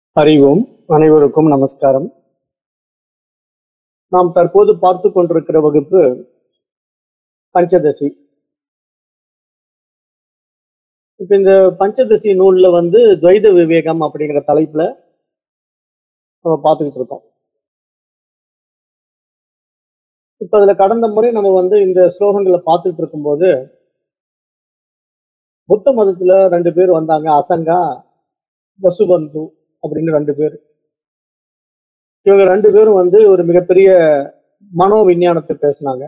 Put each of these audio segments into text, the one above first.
அறிவோம் அனைவருக்கும் நமஸ்காரம் நாம் தற்போது பார்த்து கொண்டிருக்கிற வகுப்பு பஞ்சதசி இப்ப இந்த பஞ்சதசி நூல்ல வந்து துவைத விவேகம் அப்படிங்கிற தலைப்புல நம்ம பார்த்துக்கிட்டு இருக்கோம் இப்ப அதுல கடந்த முறை நம்ம வந்து இந்த ஸ்லோகங்களை பார்த்துட்டு இருக்கும்போது புத்த மதத்துல ரெண்டு பேர் வந்தாங்க அசங்கா வசுபந்து அப்படின்னு ரெண்டு பேர் இவங்க ரெண்டு பேரும் வந்து ஒரு மிகப்பெரிய மனோ விஞ்ஞானத்தை பேசினாங்க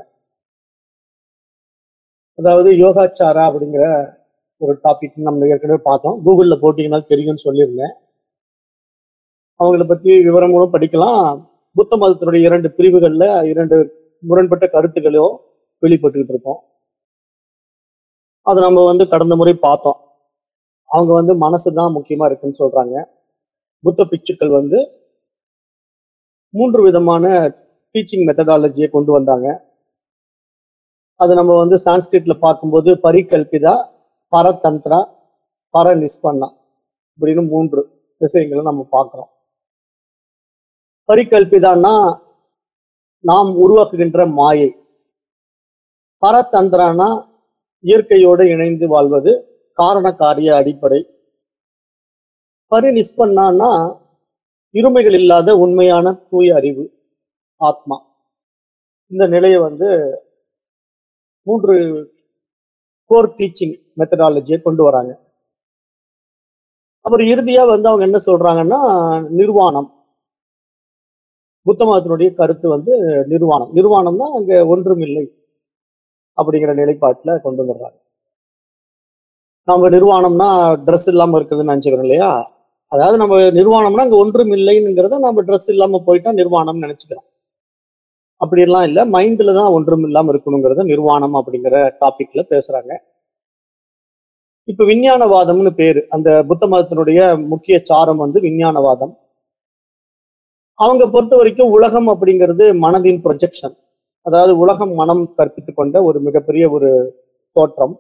அதாவது யோகாச்சாரா அப்படிங்கிற ஒரு டாபிக் நம்ம ஏற்கனவே பார்த்தோம் கூகுள்ல போட்டீங்கன்னா தெரியும்னு சொல்லியிருந்தேன் அவங்கள பத்தி விவரங்களும் படிக்கலாம் புத்த மதத்தினுடைய இரண்டு பிரிவுகள்ல இரண்டு முரண்பட்ட கருத்துக்களோ வெளிப்பட்டுக்கிட்டு இருக்கோம் அதை நம்ம வந்து கடந்த முறை பார்த்தோம் அவங்க வந்து மனசு தான் முக்கியமா இருக்குன்னு சொல்றாங்க புத்த பிச்சுக்கள் வந்து மூன்று விதமான டீச்சிங் மெத்தடாலஜியை கொண்டு வந்தாங்க அது நம்ம வந்து சான்ஸ்கிரிட்ல பார்க்கும்போது பரிகல்பிதா பரதந்திரா பரநிஸ்பன்னா அப்படின்னு மூன்று விஷயங்களை நம்ம பார்க்கிறோம் பரிகல்பிதான்னா நாம் உருவாக்குகின்ற மாயை பரதந்திரானா இயற்கையோடு இணைந்து வாழ்வது காரண காரிய அடிப்படை பரிநிஸ்பன்னானா இருமைகள் இல்லாத உண்மையான தூய அறிவு ஆத்மா இந்த நிலையை வந்து மூன்று கோர் டீச்சிங் மெத்தடாலஜியை கொண்டு வராங்க அப்புறம் இறுதியா வந்து அவங்க என்ன சொல்றாங்கன்னா நிர்வாணம் புத்த மதத்தினுடைய கருத்து வந்து நிர்வாணம் நிர்வாணம்னா அங்க ஒன்றும் இல்லை அப்படிங்கிற நிலைப்பாட்டுல கொண்டு வந்துடுறாங்க நம்ம நிர்வாணம்னா ட்ரெஸ் இல்லாம இருக்குதுன்னு நினைச்சுக்கிறோம் இல்லையா அதாவது நம்ம நிர்வாணம்னா அங்க ஒன்றும் இல்லைங்கிறத நம்ம ட்ரெஸ் இல்லாம போயிட்டா நிர்வாணம்னு நினைச்சுக்கிறோம் அப்படியெல்லாம் இல்லை மைண்ட்ல தான் ஒன்றும் இல்லாம இருக்கணுங்கிறத நிர்வாணம் அப்படிங்கிற டாபிக்ல பேசுறாங்க இப்ப விஞ்ஞானவாதம்னு பேரு அந்த புத்த மதத்தினுடைய முக்கிய சாரம் வந்து விஞ்ஞானவாதம் அவங்க பொறுத்த வரைக்கும் உலகம் அப்படிங்கிறது மனதின் ப்ரொஜெக்ஷன் அதாவது உலகம் மனம் கற்பித்துக் கொண்ட ஒரு மிகப்பெரிய ஒரு தோற்றம்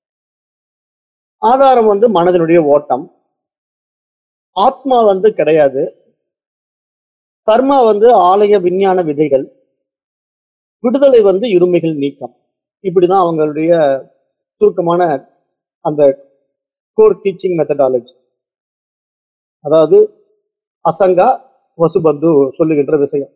ஆதாரம் வந்து மனதினுடைய ஓட்டம் ஆத்மா வந்து கிடையாது கர்மா வந்து ஆலய விஞ்ஞான விதைகள் விடுதலை வந்து இருமைகள் நீக்கம் இப்படிதான் அவங்களுடைய சுருக்கமான அந்த கோர் டீச்சிங் மெத்தடாலஜி அதாவது அசங்கா வசுபந்து சொல்லுகின்ற விஷயம்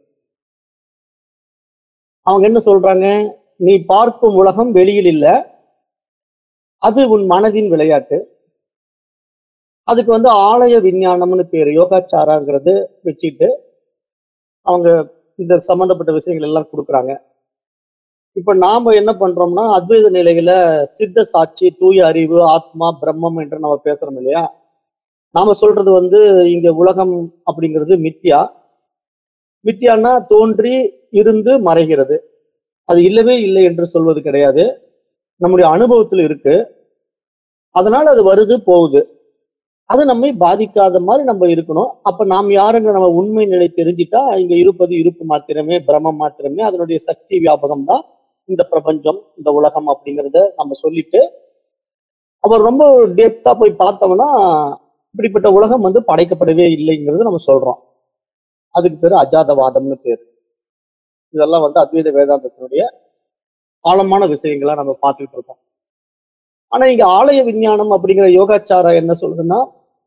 அவங்க என்ன சொல்றாங்க நீ பார்க்கும் உலகம் வெளியில் இல்ல அது உன் மனதின் விளையாட்டு அதுக்கு வந்து ஆலய விஞ்ஞானம்னு பேரு யோகாச்சாராங்கிறது வச்சுட்டு அவங்க இந்த சம்பந்தப்பட்ட விஷயங்கள் எல்லாம் கொடுக்குறாங்க இப்ப நாம என்ன பண்றோம்னா அத்வைத நிலையில சித்த சாட்சி தூய அறிவு ஆத்மா பிரம்மம் என்று நம்ம பேசுறோம் இல்லையா நாம சொல்றது வந்து இங்க உலகம் அப்படிங்கிறது மித்யா மித்யான்னா தோன்றி இருந்து மறைகிறது அது இல்லவே இல்லை என்று சொல்வது கிடையாது நம்முடைய அனுபவத்தில் இருக்கு அதனால அது வருது போகுது அது நம்மை பாதிக்காத மாதிரி நம்ம இருக்கணும் அப்ப நாம் யாருங்க நம்ம உண்மை நிலை தெரிஞ்சிட்டா இங்க இருப்பது இருப்பு மாத்திரமே பிரமம் மாத்திரமே அதனுடைய சக்தி வியாபகம் தான் இந்த பிரபஞ்சம் இந்த உலகம் அப்படிங்கிறத நம்ம சொல்லிட்டு அவர் ரொம்ப டெப்தா போய் பார்த்தோம்னா இப்படிப்பட்ட உலகம் வந்து படைக்கப்படவே இல்லைங்கிறது நம்ம சொல்றோம் அதுக்கு பேரு அஜாதவாதம்னு பேர் இதெல்லாம் வந்து அத்வைத வேதாந்தத்தினுடைய ஆழமான விஷயங்களா நம்ம பார்த்துக்கிட்டு இருக்கோம் ஆனா இங்க ஆலய விஞ்ஞானம் அப்படிங்கிற யோகாச்சாரா என்ன சொல்லுதுன்னா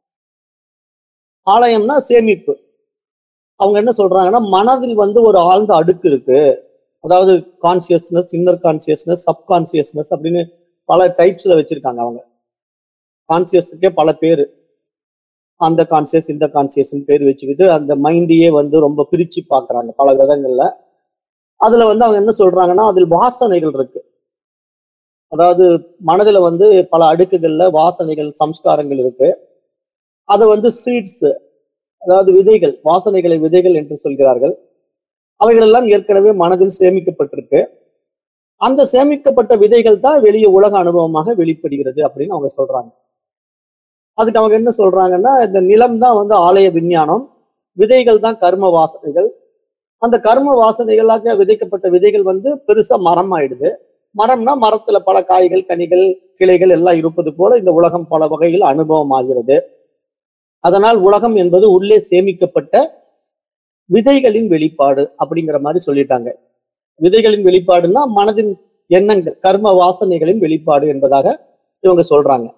ஆலயம்னா சேமிப்பு அவங்க என்ன சொல்றாங்கன்னா மனதில் வந்து ஒரு ஆழ்ந்த அடுக்கு இருக்கு அதாவது கான்சியஸ்னஸ் இன்னர் கான்சியஸ்னஸ் சப்கான்சியஸ்னஸ் அப்படின்னு பல டைப்ஸ்ல வச்சிருக்காங்க அவங்க கான்சியஸுக்கே பல பேரு அந்த கான்சியஸ் இந்த கான்சியஸ்னு பேர் வச்சுக்கிட்டு அந்த மைண்டையே வந்து ரொம்ப பிரிச்சு பாக்குறாங்க பல விதங்கள்ல அதுல வந்து அவங்க என்ன சொல்றாங்கன்னா அதில் வாசனைகள் இருக்கு அதாவது மனதுல வந்து பல அடுக்குகள்ல வாசனைகள் சம்ஸ்காரங்கள் இருக்கு அதை வந்து சீட்ஸ் அதாவது விதைகள் வாசனைகளை விதைகள் என்று சொல்கிறார்கள் அவைகள் எல்லாம் ஏற்கனவே மனதில் சேமிக்கப்பட்டிருக்கு அந்த சேமிக்கப்பட்ட விதைகள் தான் வெளியே உலக அனுபவமாக வெளிப்படுகிறது அப்படின்னு அவங்க சொல்றாங்க அதுக்கு அவங்க என்ன சொல்றாங்கன்னா இந்த நிலம் தான் வந்து ஆலய விஞ்ஞானம் விதைகள் தான் கர்ம வாசனைகள் அந்த கர்ம வாசனைகளாக விதைக்கப்பட்ட விதைகள் வந்து பெருசா மரம் ஆயிடுது மரம்னா மரத்துல பல காய்கள் கனிகள் கிளைகள் எல்லாம் இருப்பது போல இந்த உலகம் பல வகையில் அனுபவம் ஆகிறது அதனால் உலகம் என்பது உள்ளே சேமிக்கப்பட்ட விதைகளின் வெளிப்பாடு அப்படிங்கிற மாதிரி சொல்லிட்டாங்க விதைகளின் வெளிப்பாடுன்னா மனதின் எண்ணங்கள் கர்ம வாசனைகளின் வெளிப்பாடு என்பதாக இவங்க சொல்றாங்க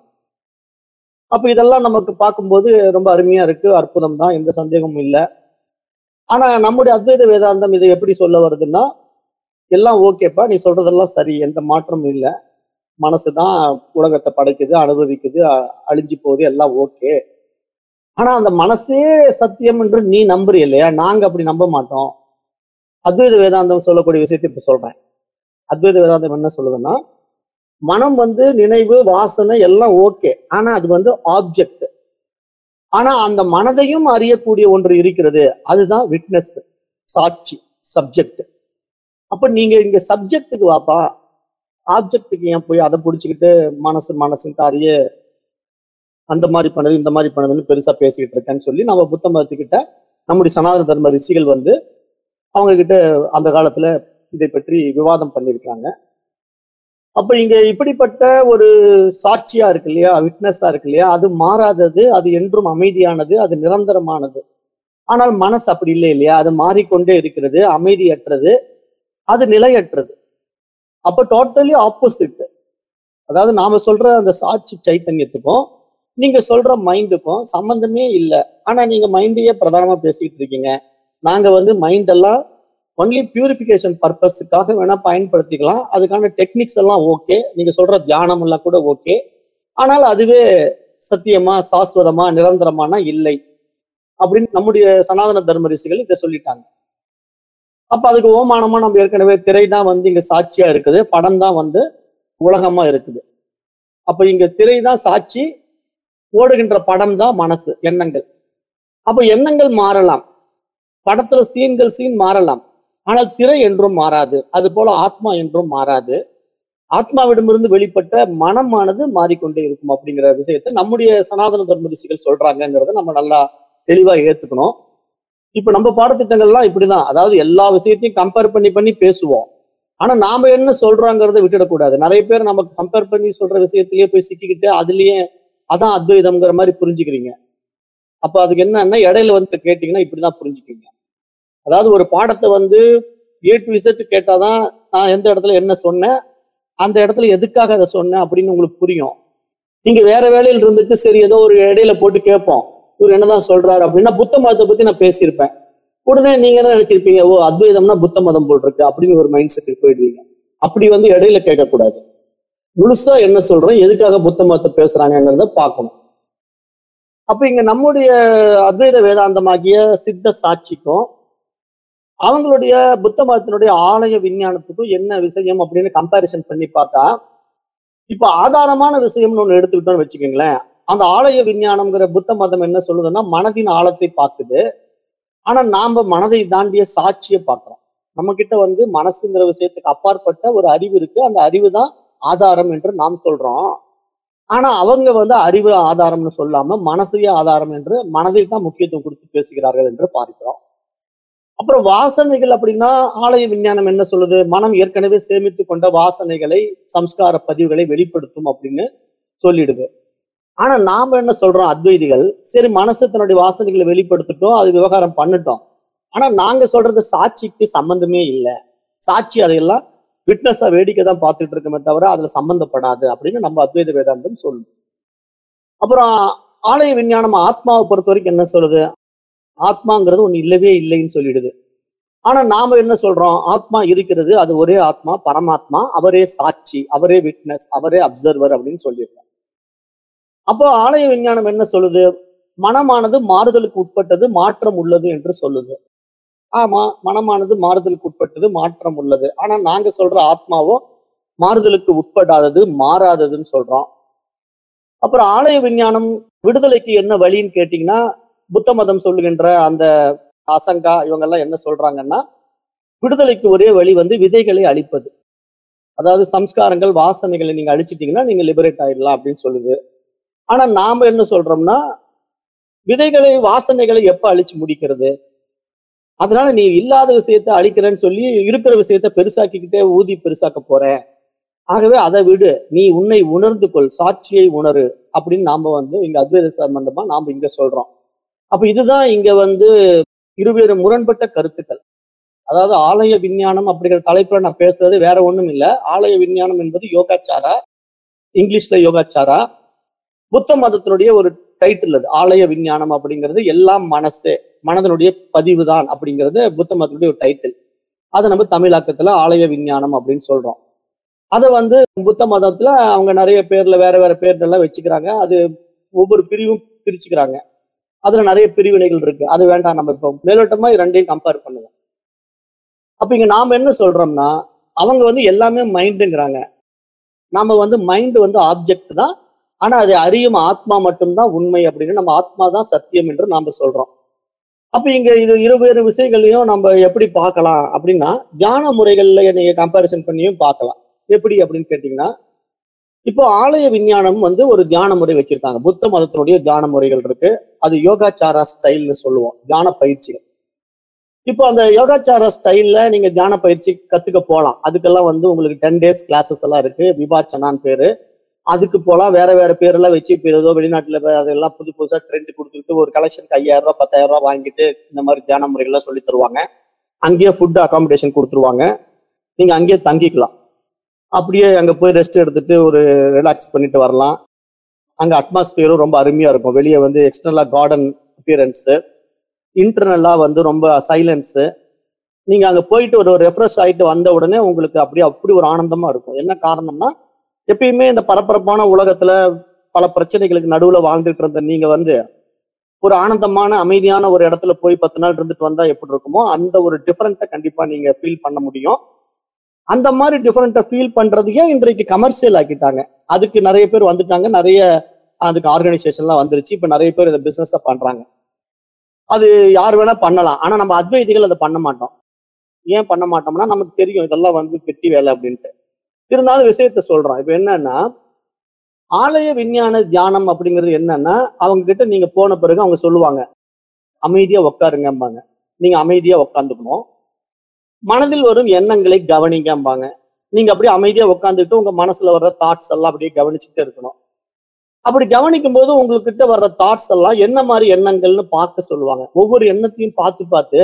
அப்ப இதெல்லாம் நமக்கு பார்க்கும்போது ரொம்ப அருமையா இருக்கு அற்புதம் தான் எந்த சந்தேகமும் இல்லை ஆனா நம்முடைய அத்வைத வேதாந்தம் இதை எப்படி சொல்ல வருதுன்னா எல்லாம் ஓகேப்பா நீ சொல்றதெல்லாம் சரி எந்த மாற்றமும் இல்லை மனசு தான் உலகத்தை படைக்குது அனுபவிக்குது அ- அழிஞ்சு போகுது எல்லாம் ஓகே ஆனா அந்த மனசே சத்தியம் என்று நீ நம்புறிய இல்லையா நாங்க அப்படி நம்ப மாட்டோம் அத்வைத வேதாந்தம் சொல்லக்கூடிய விஷயத்தை இப்ப சொல்றேன் அத்வைத வேதாந்தம் என்ன சொல்லுதுன்னா மனம் வந்து நினைவு வாசனை எல்லாம் ஓகே ஆனா அது வந்து ஆப்ஜெக்ட் ஆனா அந்த மனதையும் அறியக்கூடிய ஒன்று இருக்கிறது அதுதான் விட்னஸ் சாட்சி சப்ஜெக்ட் அப்ப நீங்க இங்க சப்ஜெக்ட்டுக்கு வாப்பா ஆப்ஜெக்ட்டுக்கு ஏன் போய் அதை பிடிச்சிக்கிட்டு மனசு மனசுன்ட்டு அறிய அந்த மாதிரி பண்ணுது இந்த மாதிரி பண்ணுதுன்னு பெருசா பேசிக்கிட்டு இருக்கேன்னு சொல்லி நம்ம புத்த மதத்துக்கிட்ட நம்முடைய சனாதன தர்ம ரிஷிகள் வந்து அவங்க கிட்ட அந்த காலத்துல இதை பற்றி விவாதம் பண்ணியிருக்காங்க அப்ப இங்க இப்படிப்பட்ட ஒரு சாட்சியா இருக்கு இல்லையா விட்னஸா இருக்கு இல்லையா அது மாறாதது அது என்றும் அமைதியானது அது நிரந்தரமானது ஆனால் மனசு அப்படி இல்லை இல்லையா அது மாறிக்கொண்டே இருக்கிறது அமைதியற்றது அது நிலையற்றது அப்ப டோட்டலி ஆப்போசிட் அதாவது நாம சொல்ற அந்த சாட்சி சைத்தன்யத்துக்கும் நீங்க சொல்ற மைண்டுக்கும் சம்பந்தமே இல்லை ஆனா நீங்க மைண்டையே பிரதானமா பேசிக்கிட்டு இருக்கீங்க நாங்க வந்து மைண்ட் எல்லாம் ஒன்லி பியூரிஃபிகேஷன் பர்பஸுக்காக வேணா பயன்படுத்திக்கலாம் அதுக்கான டெக்னிக்ஸ் எல்லாம் ஓகே நீங்க சொல்ற தியானம் எல்லாம் கூட ஓகே ஆனால் அதுவே சத்தியமா சாஸ்வதமா நிரந்தரமானா இல்லை அப்படின்னு நம்முடைய சனாதன தர்ம ரிஷிகள் இதை சொல்லிட்டாங்க அப்ப அதுக்கு ஓமானமா நம்ம ஏற்கனவே திரை தான் வந்து இங்க சாட்சியா இருக்குது படம் தான் வந்து உலகமா இருக்குது அப்ப இங்க திரை தான் சாட்சி ஓடுகின்ற படம் தான் மனசு எண்ணங்கள் அப்ப எண்ணங்கள் மாறலாம் படத்துல சீன்கள் சீன் மாறலாம் ஆனால் திரை என்றும் மாறாது அது போல ஆத்மா என்றும் மாறாது ஆத்மாவிடமிருந்து வெளிப்பட்ட மனமானது மாறிக்கொண்டே இருக்கும் அப்படிங்கிற விஷயத்தை நம்முடைய சனாதன தர்ம ரிஷிகள் சொல்றாங்கிறத நம்ம நல்லா தெளிவா ஏத்துக்கணும் இப்ப நம்ம பாடத்திட்டங்கள்லாம் இப்படிதான் அதாவது எல்லா விஷயத்தையும் கம்பேர் பண்ணி பண்ணி பேசுவோம் ஆனா நாம என்ன சொல்றோங்கிறத விட்டுடக்கூடாது நிறைய பேர் நம்ம கம்பேர் பண்ணி சொல்ற விஷயத்திலேயே போய் சிக்கிக்கிட்டு அதுலயே அதான் அத்வைதம்ங்கிற மாதிரி புரிஞ்சுக்கிறீங்க அப்ப அதுக்கு என்னன்னா இடையில வந்து கேட்டீங்கன்னா இப்படிதான் புரிஞ்சுக்கிறீங்க அதாவது ஒரு பாடத்தை வந்து ஏ டு இசட் கேட்டாதான் நான் எந்த இடத்துல என்ன சொன்னேன் அந்த இடத்துல எதுக்காக அதை சொன்னேன் அப்படின்னு உங்களுக்கு புரியும் நீங்க வேற வேலையில இருந்துட்டு சரி ஏதோ ஒரு இடையில போட்டு கேட்போம் இவர் என்னதான் சொல்றாரு அப்படின்னா புத்த மதத்தை பத்தி நான் பேசியிருப்பேன் உடனே நீங்க என்ன நினைச்சிருப்பீங்க ஓ அத்வைதம்னா புத்த மதம் போல் இருக்கு அப்படின்னு ஒரு மைண்ட் செட்டுக்கு போயிடுவீங்க அப்படி வந்து இடையில கேட்கக்கூடாது முழுசா என்ன சொல்றோம் எதுக்காக புத்த மதத்தை பேசுறாங்கிறத பார்க்கணும் அப்ப இங்க நம்முடைய அத்வைத வேதாந்தமாகிய சித்த சாட்சிக்கும் அவங்களுடைய புத்த மதத்தினுடைய ஆலய விஞ்ஞானத்துக்கும் என்ன விஷயம் அப்படின்னு கம்பாரிசன் பண்ணி பார்த்தா இப்ப ஆதாரமான விஷயம்னு ஒண்ணு எடுத்துக்கிட்டோம்னு வச்சுக்கோங்களேன் அந்த ஆலய விஞ்ஞானம்ங்கிற புத்த மதம் என்ன சொல்லுதுன்னா மனதின் ஆழத்தை பார்க்குது ஆனா நாம மனதை தாண்டிய சாட்சியை பார்க்கிறோம் நம்ம கிட்ட வந்து மனசுங்கிற விஷயத்துக்கு அப்பாற்பட்ட ஒரு அறிவு இருக்கு அந்த அறிவு தான் ஆதாரம் என்று நாம் சொல்றோம் ஆனா அவங்க வந்து அறிவு ஆதாரம்னு சொல்லாம மனசையே ஆதாரம் என்று மனதை தான் முக்கியத்துவம் கொடுத்து பேசுகிறார்கள் என்று பார்க்கிறோம் அப்புறம் வாசனைகள் அப்படின்னா ஆலய விஞ்ஞானம் என்ன சொல்லுது மனம் ஏற்கனவே சேமித்து கொண்ட வாசனைகளை சம்ஸ்கார பதிவுகளை வெளிப்படுத்தும் அப்படின்னு சொல்லிடுது ஆனா நாம என்ன சொல்றோம் அத்வைதிகள் சரி மனசு தன்னுடைய வாசனைகளை வெளிப்படுத்திட்டோம் அது விவகாரம் பண்ணிட்டோம் ஆனா நாங்க சொல்றது சாட்சிக்கு சம்பந்தமே இல்லை சாட்சி அதையெல்லாம் விட்னஸா வேடிக்கை தான் பார்த்துட்டு இருக்கமே தவிர அதுல சம்பந்தப்படாது அப்படின்னு நம்ம அத்வைத வேதாந்தம் சொல்லுது அப்புறம் ஆலய விஞ்ஞானம் ஆத்மாவை பொறுத்த வரைக்கும் என்ன சொல்லுது ஆத்மாங்கிறது ஒண்ணு இல்லவே இல்லைன்னு சொல்லிடுது ஆனா நாம என்ன சொல்றோம் ஆத்மா இருக்கிறது அது ஒரே ஆத்மா பரமாத்மா அவரே சாட்சி அவரே விட்னஸ் அவரே அப்சர்வர் அப்படின்னு சொல்லியிருக்கோம் அப்போ ஆலய விஞ்ஞானம் என்ன சொல்லுது மனமானது மாறுதலுக்கு உட்பட்டது மாற்றம் உள்ளது என்று சொல்லுது ஆமா மனமானது மாறுதலுக்கு உட்பட்டது மாற்றம் உள்ளது ஆனா நாங்க சொல்ற ஆத்மாவோ மாறுதலுக்கு உட்படாதது மாறாததுன்னு சொல்றோம் அப்புறம் ஆலய விஞ்ஞானம் விடுதலைக்கு என்ன வழின்னு கேட்டீங்கன்னா புத்த மதம் சொல்லுகின்ற அந்த அசங்கா இவங்கெல்லாம் என்ன சொல்றாங்கன்னா விடுதலைக்கு ஒரே வழி வந்து விதைகளை அழிப்பது அதாவது சம்ஸ்காரங்கள் வாசனைகளை நீங்க அழிச்சிட்டீங்கன்னா நீங்க லிபரேட் ஆயிடலாம் அப்படின்னு சொல்லுது ஆனா நாம என்ன சொல்றோம்னா விதைகளை வாசனைகளை எப்ப அழிச்சு முடிக்கிறது அதனால நீ இல்லாத விஷயத்த அழிக்கிறேன்னு சொல்லி இருக்கிற விஷயத்த பெருசாக்கிக்கிட்டே ஊதி பெருசாக்க போற ஆகவே அதை விடு நீ உன்னை உணர்ந்து கொள் சாட்சியை உணரு அப்படின்னு நாம வந்து இங்க அத்வைத சம்பந்தமா நாம இங்க சொல்றோம் அப்ப இதுதான் இங்க வந்து இருவேறு முரண்பட்ட கருத்துக்கள் அதாவது ஆலய விஞ்ஞானம் அப்படிங்கிற தலைப்புல நான் பேசுறது வேற ஒண்ணும் இல்ல ஆலய விஞ்ஞானம் என்பது யோகாச்சாரா இங்கிலீஷ்ல யோகாச்சாரா புத்த மதத்தினுடைய ஒரு டைட்டில் அது ஆலய விஞ்ஞானம் அப்படிங்கிறது எல்லாம் மனசு மனதனுடைய பதிவு தான் அப்படிங்கிறது புத்த மதத்தினுடைய ஒரு டைட்டில் அதை நம்ம தமிழாக்கத்துல ஆலய விஞ்ஞானம் அப்படின்னு சொல்றோம் அதை வந்து புத்த மதத்துல அவங்க நிறைய பேர்ல வேற வேற பேர்லாம் வச்சுக்கிறாங்க அது ஒவ்வொரு பிரிவும் பிரிச்சுக்கிறாங்க அதுல நிறைய பிரிவினைகள் இருக்கு அது வேண்டாம் நம்ம இப்போ மேலோட்டமா இது ரெண்டையும் கம்பேர் பண்ணுவோம் அப்ப இங்க நாம என்ன சொல்றோம்னா அவங்க வந்து எல்லாமே மைண்டுங்கிறாங்க நாம வந்து மைண்ட் வந்து ஆப்ஜெக்ட் தான் ஆனா அதை அறியும் ஆத்மா மட்டும்தான் உண்மை அப்படின்னு நம்ம ஆத்மா தான் சத்தியம் என்று நாம சொல்றோம் அப்ப இங்க இது இருவேறு விஷயங்களையும் நம்ம எப்படி பார்க்கலாம் அப்படின்னா தியான முறைகள்ல நீங்க கம்பேரிசன் பண்ணியும் பார்க்கலாம் எப்படி அப்படின்னு கேட்டீங்கன்னா இப்போ ஆலய விஞ்ஞானம் வந்து ஒரு தியான முறை வச்சிருக்காங்க புத்த மதத்தினுடைய தியான முறைகள் இருக்கு அது யோகாச்சாரா ஸ்டைல்னு சொல்லுவோம் தியான பயிற்சிகள் இப்போ அந்த யோகாச்சார ஸ்டைல்ல நீங்க தியான பயிற்சி கத்துக்க போகலாம் அதுக்கெல்லாம் வந்து உங்களுக்கு டென் டேஸ் கிளாஸஸ் எல்லாம் இருக்கு விபாச்சனான்னு பேரு அதுக்கு போகலாம் வேற வேற பேரெல்லாம் வச்சு இப்போ ஏதோ வெளிநாட்டுல வே- அதெல்லாம் புது புதுசா ட்ரெண்ட் கொடுத்துட்டு ஒரு கலெக்ஷனுக்கு ஐயாயிரம் ரூபாய் பத்தாயிரம் ரூபாய் வாங்கிட்டு இந்த மாதிரி தியான முறைகள்லாம் சொல்லி தருவாங்க அங்கேயே ஃபுட் அகாமடேஷன் கொடுத்துருவாங்க நீங்க அங்கேயே தங்கிக்கலாம் அப்படியே அங்க போய் ரெஸ்ட் எடுத்துட்டு ஒரு ரிலாக்ஸ் பண்ணிட்டு வரலாம் அங்க அட்மாஸ்பியரும் ரொம்ப அருமையா இருக்கும் வெளியே வந்து எக்ஸ்டர்னலா கார்டன் அப்பியரன்ஸ் இன்டர்னலா வந்து ரொம்ப சைலன்ஸ் நீங்க அங்க போயிட்டு ஒரு ரெஃப்ரெஷ் ஆயிட்டு வந்த உடனே உங்களுக்கு அப்படியே அப்படி ஒரு ஆனந்தமா இருக்கும் என்ன காரணம்னா எப்பயுமே இந்த பரபரப்பான உலகத்துல பல பிரச்சனைகளுக்கு நடுவுல வாழ்ந்துட்டு இருந்த நீங்க வந்து ஒரு ஆனந்தமான அமைதியான ஒரு இடத்துல போய் பத்து நாள் இருந்துட்டு வந்தா எப்படி இருக்குமோ அந்த ஒரு டிஃபரெண்ட்டை கண்டிப்பா நீங்க ஃபீல் பண்ண முடியும் அந்த மாதிரி டிஃபரெண்ட்டை ஃபீல் பண்றதையே இன்றைக்கு கமர்ஷியல் ஆக்கிட்டாங்க அதுக்கு நிறைய பேர் வந்துட்டாங்க நிறைய அதுக்கு ஆர்கனைசேஷன்லாம் வந்துருச்சு இப்ப நிறைய பேர் இந்த பிசினஸ் பண்றாங்க அது யார் வேணா பண்ணலாம் ஆனா நம்ம அத்வைதிகள் அதை பண்ண மாட்டோம் ஏன் பண்ண மாட்டோம்னா நமக்கு தெரியும் இதெல்லாம் வந்து பெட்டி வேலை அப்படின்ட்டு இருந்தாலும் விஷயத்த சொல்றோம் இப்ப என்னன்னா ஆலய விஞ்ஞான தியானம் அப்படிங்கிறது என்னன்னா அவங்க கிட்ட நீங்க போன பிறகு அவங்க சொல்லுவாங்க அமைதியா உட்காருங்கம்பாங்க நீங்க அமைதியா உட்காந்துக்கணும் மனதில் வரும் எண்ணங்களை கவனிங்கம்பாங்க நீங்க அப்படியே அமைதியா உட்காந்துட்டு உங்க மனசுல வர்ற தாட்ஸ் எல்லாம் அப்படியே கவனிச்சுட்டே இருக்கணும் அப்படி கவனிக்கும் போது உங்ககிட்ட வர்ற தாட்ஸ் எல்லாம் என்ன மாதிரி எண்ணங்கள்னு பார்க்க சொல்லுவாங்க ஒவ்வொரு எண்ணத்தையும் பார்த்து பார்த்து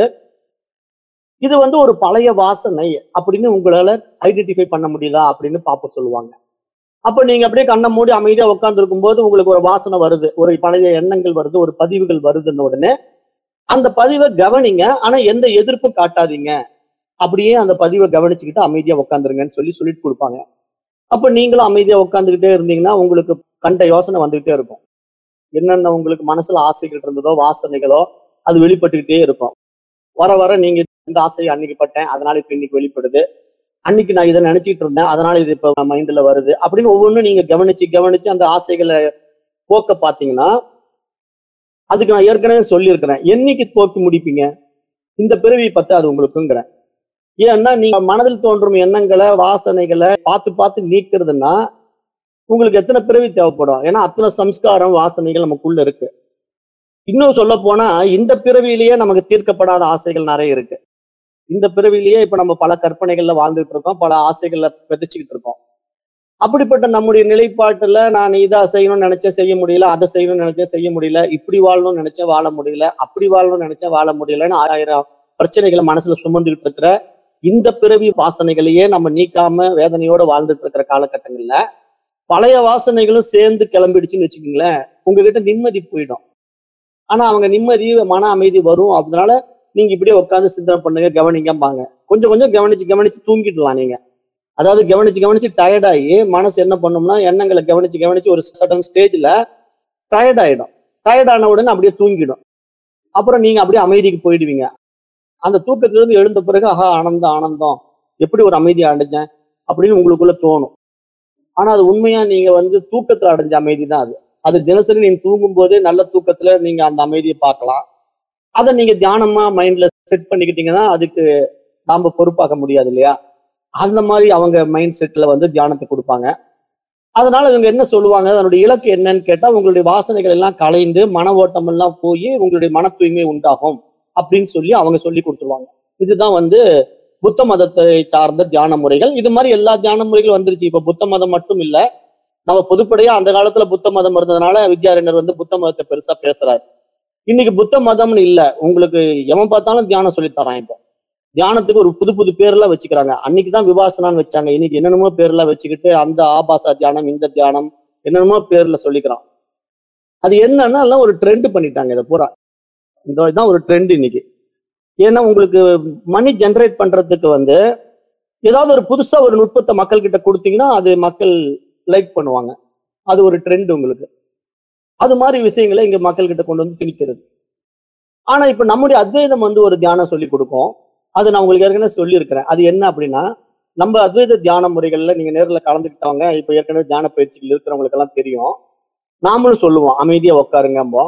இது வந்து ஒரு பழைய வாசனை அப்படின்னு உங்களால ஐடென்டிஃபை பண்ண முடியுதா அப்படின்னு பார்க்க சொல்லுவாங்க அப்ப நீங்க அப்படியே கண்ணை மூடி அமைதியா உட்கார்ந்து போது உங்களுக்கு ஒரு வாசனை வருது ஒரு பழைய எண்ணங்கள் வருது ஒரு பதிவுகள் வருதுன்னு உடனே அந்த பதிவை கவனிங்க ஆனா எந்த எதிர்ப்பும் காட்டாதீங்க அப்படியே அந்த பதிவை கவனிச்சுக்கிட்டு அமைதியா உட்காந்துருங்கன்னு சொல்லி சொல்லிட்டு கொடுப்பாங்க அப்ப நீங்களும் அமைதியா உட்காந்துக்கிட்டே இருந்தீங்கன்னா உங்களுக்கு கண்ட யோசனை வந்துகிட்டே இருக்கும் என்னென்ன உங்களுக்கு மனசுல ஆசைகள் இருந்ததோ வாசனைகளோ அது வெளிப்பட்டுக்கிட்டே இருக்கும் வர வர நீங்க இந்த ஆசை அன்னைக்கு பட்டேன் அதனால இப்ப இன்னைக்கு வெளிப்படுது அன்னைக்கு நான் இதை நினைச்சிட்டு இருந்தேன் அதனால இது இப்ப மைண்ட்ல வருது அப்படின்னு ஒவ்வொன்றும் நீங்க கவனிச்சு கவனிச்சு அந்த ஆசைகளை போக்க பாத்தீங்கன்னா அதுக்கு நான் ஏற்கனவே சொல்லியிருக்கிறேன் என்னைக்கு போக்கி முடிப்பீங்க இந்த பிறவி பத்து அது உங்களுக்குங்கிறேன் ஏன்னா நீங்க மனதில் தோன்றும் எண்ணங்களை வாசனைகளை பார்த்து பார்த்து நீக்கிறதுன்னா உங்களுக்கு எத்தனை பிறவி தேவைப்படும் ஏன்னா அத்தனை சம்ஸ்காரம் வாசனைகள் நமக்குள்ள இருக்கு இன்னும் சொல்ல போனா இந்த பிறவியிலேயே நமக்கு தீர்க்கப்படாத ஆசைகள் நிறைய இருக்கு இந்த பிறவிலேயே இப்ப நம்ம பல கற்பனைகள்ல வாழ்ந்துட்டு இருக்கோம் பல ஆசைகள்ல விதைச்சுக்கிட்டு இருக்கோம் அப்படிப்பட்ட நம்முடைய நிலைப்பாட்டுல நான் இதை செய்யணும்னு நினைச்சேன் செய்ய முடியல அதை செய்யணும்னு நினைச்சேன் செய்ய முடியல இப்படி வாழணும்னு நினைச்சேன் வாழ முடியல அப்படி வாழணும்னு நினைச்சேன் வாழ முடியலன்னு ஆயிரம் பிரச்சனைகளை மனசுல சுமந்துகிட்டு இருக்கிற இந்த பிறவி வாசனைகளையே நம்ம நீக்காம வேதனையோட வாழ்ந்துட்டு இருக்கிற காலகட்டங்கள்ல பழைய வாசனைகளும் சேர்ந்து கிளம்பிடுச்சுன்னு வச்சுக்கோங்களேன் உங்ககிட்ட நிம்மதி போயிடும் ஆனா அவங்க நிம்மதி மன அமைதி வரும் அதனால நீங்க இப்படியே உட்காந்து சிந்தனை பண்ணுங்க கவனிங்கம்பாங்க கொஞ்சம் கொஞ்சம் கவனிச்சு கவனிச்சு தூங்கிடலாம் நீங்க அதாவது கவனிச்சு கவனிச்சு டயர்ட் ஆகி மனசு என்ன பண்ணும்னா எண்ணங்களை கவனிச்சு கவனிச்சு ஒரு சடன் ஸ்டேஜ்ல டயர்ட் ஆயிடும் டயர்ட் ஆன உடனே அப்படியே தூங்கிடும் அப்புறம் நீங்க அப்படியே அமைதிக்கு போயிடுவீங்க அந்த தூக்கத்துல இருந்து எழுந்த பிறகு ஆஹா ஆனந்தம் ஆனந்தம் எப்படி ஒரு அமைதியை அடைஞ்சேன் அப்படின்னு உங்களுக்குள்ள தோணும் ஆனா அது உண்மையா நீங்க வந்து தூக்கத்துல அடைஞ்ச அமைதி தான் அது அது தினசரி நீங்க தூங்கும் போதே நல்ல தூக்கத்துல நீங்க அந்த அமைதியை பார்க்கலாம் அதை நீங்க தியானமா மைண்ட்ல செட் பண்ணிக்கிட்டீங்கன்னா அதுக்கு நாம பொறுப்பாக்க முடியாது இல்லையா அந்த மாதிரி அவங்க மைண்ட் செட்ல வந்து தியானத்தை கொடுப்பாங்க அதனால இவங்க என்ன சொல்லுவாங்க அதனுடைய இலக்கு என்னன்னு கேட்டா உங்களுடைய வாசனைகள் எல்லாம் கலைந்து மன ஓட்டம் எல்லாம் போய் உங்களுடைய மன தூய்மை உண்டாகும் அப்படின்னு சொல்லி அவங்க சொல்லி கொடுத்துருவாங்க இதுதான் வந்து புத்த மதத்தை சார்ந்த தியான முறைகள் இது மாதிரி எல்லா தியான முறைகளும் வந்துருச்சு இப்ப புத்த மதம் மட்டும் இல்ல நம்ம பொதுப்படையா அந்த காலத்துல புத்த மதம் இருந்ததுனால வித்யாரண்யர் வந்து புத்த மதத்தை பெருசா பேசுறாரு இன்னைக்கு புத்த மதம்னு இல்ல உங்களுக்கு எவன் பார்த்தாலும் தியானம் சொல்லித் தரான் இப்போ தியானத்துக்கு ஒரு புது புது பேர்லாம் வச்சுக்கிறாங்க அன்னைக்குதான் விபாசனான்னு வச்சாங்க இன்னைக்கு என்னென்னமோ பேர்லாம் வச்சுக்கிட்டு அந்த ஆபாச தியானம் இந்த தியானம் என்னென்னமோ பேர்ல சொல்லிக்கிறான் அது என்னன்னா எல்லாம் ஒரு ட்ரெண்ட் பண்ணிட்டாங்க இதை பூரா இந்த இதுதான் ஒரு ட்ரெண்ட் இன்னைக்கு ஏன்னா உங்களுக்கு மணி ஜென்ரேட் பண்றதுக்கு வந்து ஏதாவது ஒரு புதுசா ஒரு நுட்பத்தை மக்கள் கிட்ட கொடுத்தீங்கன்னா அது மக்கள் லைக் பண்ணுவாங்க அது ஒரு ட்ரெண்ட் உங்களுக்கு அது மாதிரி விஷயங்களை இங்க மக்கள் கிட்ட கொண்டு வந்து திணிக்கிறது ஆனா இப்ப நம்முடைய அத்வைதம் வந்து ஒரு தியானம் சொல்லி கொடுக்கும் அது நான் உங்களுக்கு ஏற்கனவே சொல்லியிருக்கிறேன் அது என்ன அப்படின்னா நம்ம அத்வைத தியான முறைகள்ல நீங்க நேர்ல கலந்துக்கிட்டவங்க இப்ப ஏற்கனவே தியான பயிற்சிகள் இருக்கிறவங்களுக்கு எல்லாம் தெரியும் நாமளும் சொல்லுவோம் அமைதியா உட்காருங்கம்போ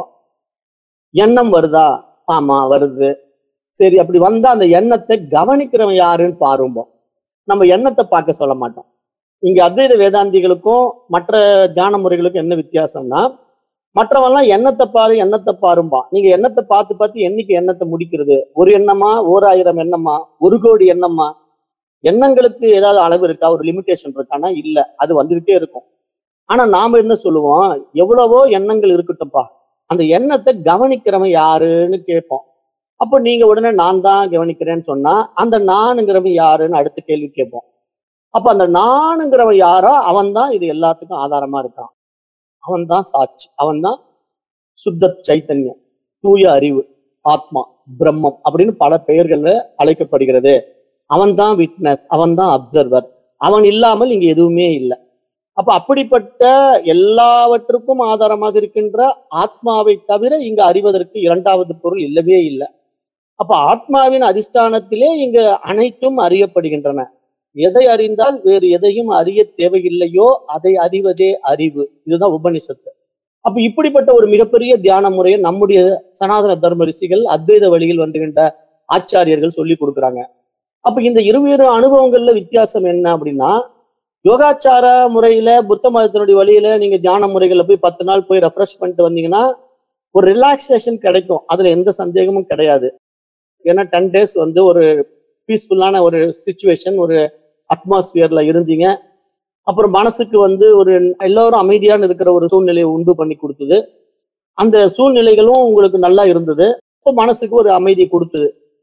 எண்ணம் வருதா ஆமா வருது சரி அப்படி வந்தா அந்த எண்ணத்தை கவனிக்கிறவன் யாருன்னு பாரும்போம் நம்ம எண்ணத்தை பார்க்க சொல்ல மாட்டோம் இங்க அத்வைத வேதாந்திகளுக்கும் மற்ற தியான முறைகளுக்கும் என்ன வித்தியாசம்னா மற்றவன்லாம் எண்ணத்தை பாரு எண்ணத்தை பாரும்பா நீங்க எண்ணத்தை பார்த்து பார்த்து என்னைக்கு எண்ணத்தை முடிக்கிறது ஒரு எண்ணமா ஓர் ஆயிரம் எண்ணமா ஒரு கோடி எண்ணமா எண்ணங்களுக்கு ஏதாவது அளவு இருக்கா ஒரு லிமிடேஷன் இருக்கானா இல்ல அது வந்துகிட்டே இருக்கும் ஆனா நாம என்ன சொல்லுவோம் எவ்வளவோ எண்ணங்கள் இருக்கட்டும்ப்பா அந்த எண்ணத்தை கவனிக்கிறவன் யாருன்னு கேட்போம் அப்போ நீங்க உடனே நான் தான் கவனிக்கிறேன்னு சொன்னா அந்த நானுங்கிறவன் யாருன்னு அடுத்த கேள்வி கேட்போம் அப்ப அந்த நானுங்கிறவன் யாரோ அவன் தான் இது எல்லாத்துக்கும் ஆதாரமா இருக்கான் அவன் தான் சாட்சி அவன் தான் சுத்த சைத்தன்யம் தூய அறிவு ஆத்மா பிரம்மம் அப்படின்னு பல பெயர்கள்ல அழைக்கப்படுகிறது அவன் தான் விட்னஸ் அவன் தான் அப்சர்வர் அவன் இல்லாமல் இங்க எதுவுமே இல்லை அப்ப அப்படிப்பட்ட எல்லாவற்றுக்கும் ஆதாரமாக இருக்கின்ற ஆத்மாவை தவிர இங்க அறிவதற்கு இரண்டாவது பொருள் இல்லவே இல்லை அப்ப ஆத்மாவின் அதிஷ்டானத்திலே இங்க அனைத்தும் அறியப்படுகின்றன எதை அறிந்தால் வேறு எதையும் அறிய தேவையில்லையோ அதை அறிவதே அறிவு இதுதான் உபனிஷத்து அப்ப இப்படிப்பட்ட ஒரு மிகப்பெரிய தியான முறையை நம்முடைய சனாதன தர்ம ரிஷிகள் அத்வைத வழியில் வந்துகின்ற ஆச்சாரியர்கள் சொல்லி கொடுக்குறாங்க அப்ப இந்த இருவேறு அனுபவங்கள்ல வித்தியாசம் என்ன அப்படின்னா யோகாச்சார முறையில புத்த மதத்தினுடைய வழியில நீங்க தியான முறைகள்ல போய் பத்து நாள் போய் ரெஃப்ரெஷ் பண்ணிட்டு வந்தீங்கன்னா ஒரு ரிலாக்ஸேஷன் கிடைக்கும் அதுல எந்த சந்தேகமும் கிடையாது ஏன்னா டென் டேஸ் வந்து ஒரு பீஸ்ஃபுல்லான ஒரு சுச்சுவேஷன் ஒரு அட்மாஸ்பியர்ல இருந்தீங்க அப்புறம் மனசுக்கு வந்து ஒரு எல்லாரும் அமைதியான இருக்கிற ஒரு சூழ்நிலையை உண்டு பண்ணி கொடுத்தது அந்த சூழ்நிலைகளும் உங்களுக்கு நல்லா இருந்தது இப்போ மனசுக்கு ஒரு அமைதி கொடுத்தது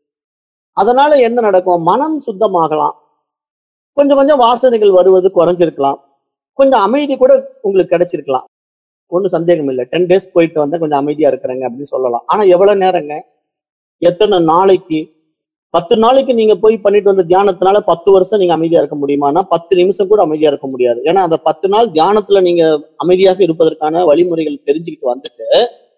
அதனால என்ன நடக்கும் மனம் சுத்தமாகலாம் கொஞ்சம் கொஞ்சம் வாசனைகள் வருவது குறைஞ்சிருக்கலாம் கொஞ்சம் அமைதி கூட உங்களுக்கு கிடைச்சிருக்கலாம் ஒன்றும் சந்தேகம் இல்லை டென் டேஸ் போயிட்டு வந்தா கொஞ்சம் அமைதியா இருக்கிறேங்க அப்படின்னு சொல்லலாம் ஆனா எவ்வளவு நேரங்க எத்தனை நாளைக்கு பத்து நாளைக்கு நீங்க போய் பண்ணிட்டு வந்த தியானத்தினால பத்து வருஷம் நீங்க அமைதியா இருக்க முடியுமானா பத்து நிமிஷம் கூட அமைதியா இருக்க முடியாது ஏன்னா அந்த பத்து நாள் தியானத்துல நீங்க அமைதியாக இருப்பதற்கான வழிமுறைகள் தெரிஞ்சுக்கிட்டு வந்துட்டு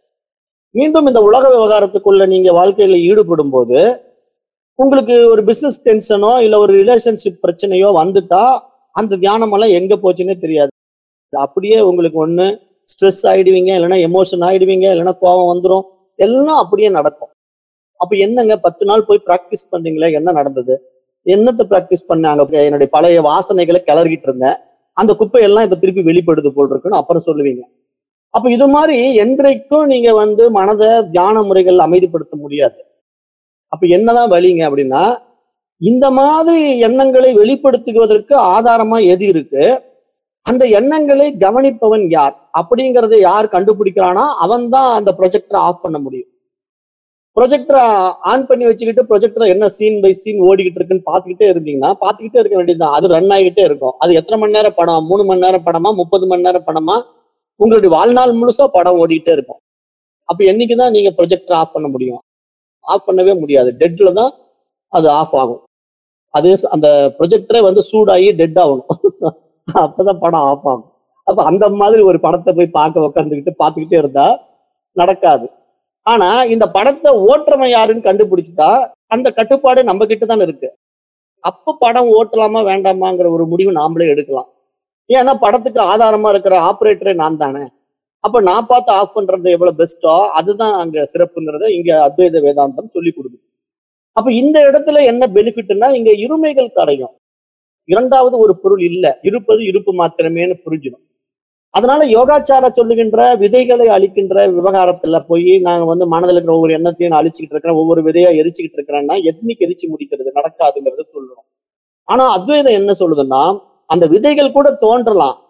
மீண்டும் இந்த உலக விவகாரத்துக்குள்ள நீங்க வாழ்க்கையில ஈடுபடும் போது உங்களுக்கு ஒரு பிசினஸ் டென்ஷனோ இல்ல ஒரு ரிலேஷன்ஷிப் பிரச்சனையோ வந்துட்டா அந்த தியானம் எல்லாம் எங்க போச்சுன்னே தெரியாது அப்படியே உங்களுக்கு ஒண்ணு ஸ்ட்ரெஸ் ஆயிடுவீங்க இல்லைன்னா எமோஷன் ஆயிடுவீங்க இல்லைன்னா கோபம் வந்துடும் எல்லாம் அப்படியே நடக்கும் அப்ப என்னங்க பத்து நாள் போய் பிராக்டிஸ் பண்ணீங்களே என்ன நடந்தது என்னத்தை பிராக்டிஸ் பண்ணாங்க என்னுடைய பழைய வாசனைகளை கிளறிக்கிட்டு இருந்தேன் அந்த குப்பையெல்லாம் இப்ப திருப்பி வெளிப்படுது போல் இருக்குன்னு அப்புறம் சொல்லுவீங்க அப்ப இது மாதிரி என்றைக்கும் நீங்க வந்து மனதை தியான முறைகள் அமைதிப்படுத்த முடியாது அப்ப என்னதான் வழிங்க அப்படின்னா இந்த மாதிரி எண்ணங்களை வெளிப்படுத்துவதற்கு ஆதாரமா எது இருக்கு அந்த எண்ணங்களை கவனிப்பவன் யார் அப்படிங்கறத யார் கண்டுபிடிக்கிறானா அவன் தான் அந்த ப்ரொஜெக்டரை ஆஃப் பண்ண முடியும் ப்ரொஜெக்டரை ஆன் பண்ணி வச்சுக்கிட்டு ப்ரொஜெக்டர் என்ன சீன் பை சீன் ஓடிக்கிட்டு இருக்குன்னு பார்த்துக்கிட்டே இருந்தீங்கன்னா பார்த்துக்கிட்டே இருக்க வேண்டியதுதான் அது ரன் ஆகிட்டே இருக்கும் அது எத்தனை மணி நேரம் படம் மூணு மணி நேரம் படமா முப்பது மணி நேரம் படமா உங்களுடைய வாழ்நாள் முழுசா படம் ஓடிட்டே இருக்கும் அப்ப என்னைக்குதான் நீங்க ப்ரொஜெக்டர் ஆஃப் பண்ண முடியும் ஆஃப் பண்ணவே முடியாது டெட்ல தான் அது ஆஃப் ஆகும் அது அந்த ப்ரொஜெக்டரே வந்து சூடாகி டெட் ஆகணும் அப்பதான் படம் ஆஃப் ஆகும் அப்ப அந்த மாதிரி ஒரு படத்தை போய் பார்க்க உட்காந்துக்கிட்டு பார்த்துக்கிட்டே இருந்தா நடக்காது ஆனா இந்த படத்தை ஓட்டுறவன் யாருன்னு கண்டுபிடிச்சிட்டா அந்த கட்டுப்பாடு நம்ம கிட்ட தான் இருக்கு அப்ப படம் ஓட்டலாமா வேண்டாமாங்கிற ஒரு முடிவு நாமளே எடுக்கலாம் ஏன்னா படத்துக்கு ஆதாரமா இருக்கிற ஆப்ரேட்டரே நான் தானே அப்ப நான் பார்த்து ஆஃப் பண்றது எவ்வளவு பெஸ்டோ அதுதான் அங்க சிறப்புங்கிறத இங்க அத்வைத வேதாந்தம் சொல்லி கொடுக்குது அப்ப இந்த இடத்துல என்ன பெனிஃபிட்னா இங்க இருமைகள் கரையும் இரண்டாவது ஒரு பொருள் இல்ல இருப்பது இருப்பு மாத்திரமேன்னு புரிஞ்சிடும் அதனால யோகாச்சார சொல்லுகின்ற விதைகளை அழிக்கின்ற விவகாரத்துல போய் நாங்க வந்து மனதில் இருக்கிற ஒவ்வொரு எண்ணத்தையும் நான் அழிச்சுக்கிட்டு இருக்கிறேன் ஒவ்வொரு விதையா எரிச்சுக்கிட்டு இருக்கிறேன்னா எத்தனைக்கு எரிச்சு முடிக்கிறது நடக்காதுங்கிறத சொல்லுவோம் ஆனா அத்வைதம் என்ன சொல்லுதுன்னா அந்த விதைகள் கூட தோன்றலாம்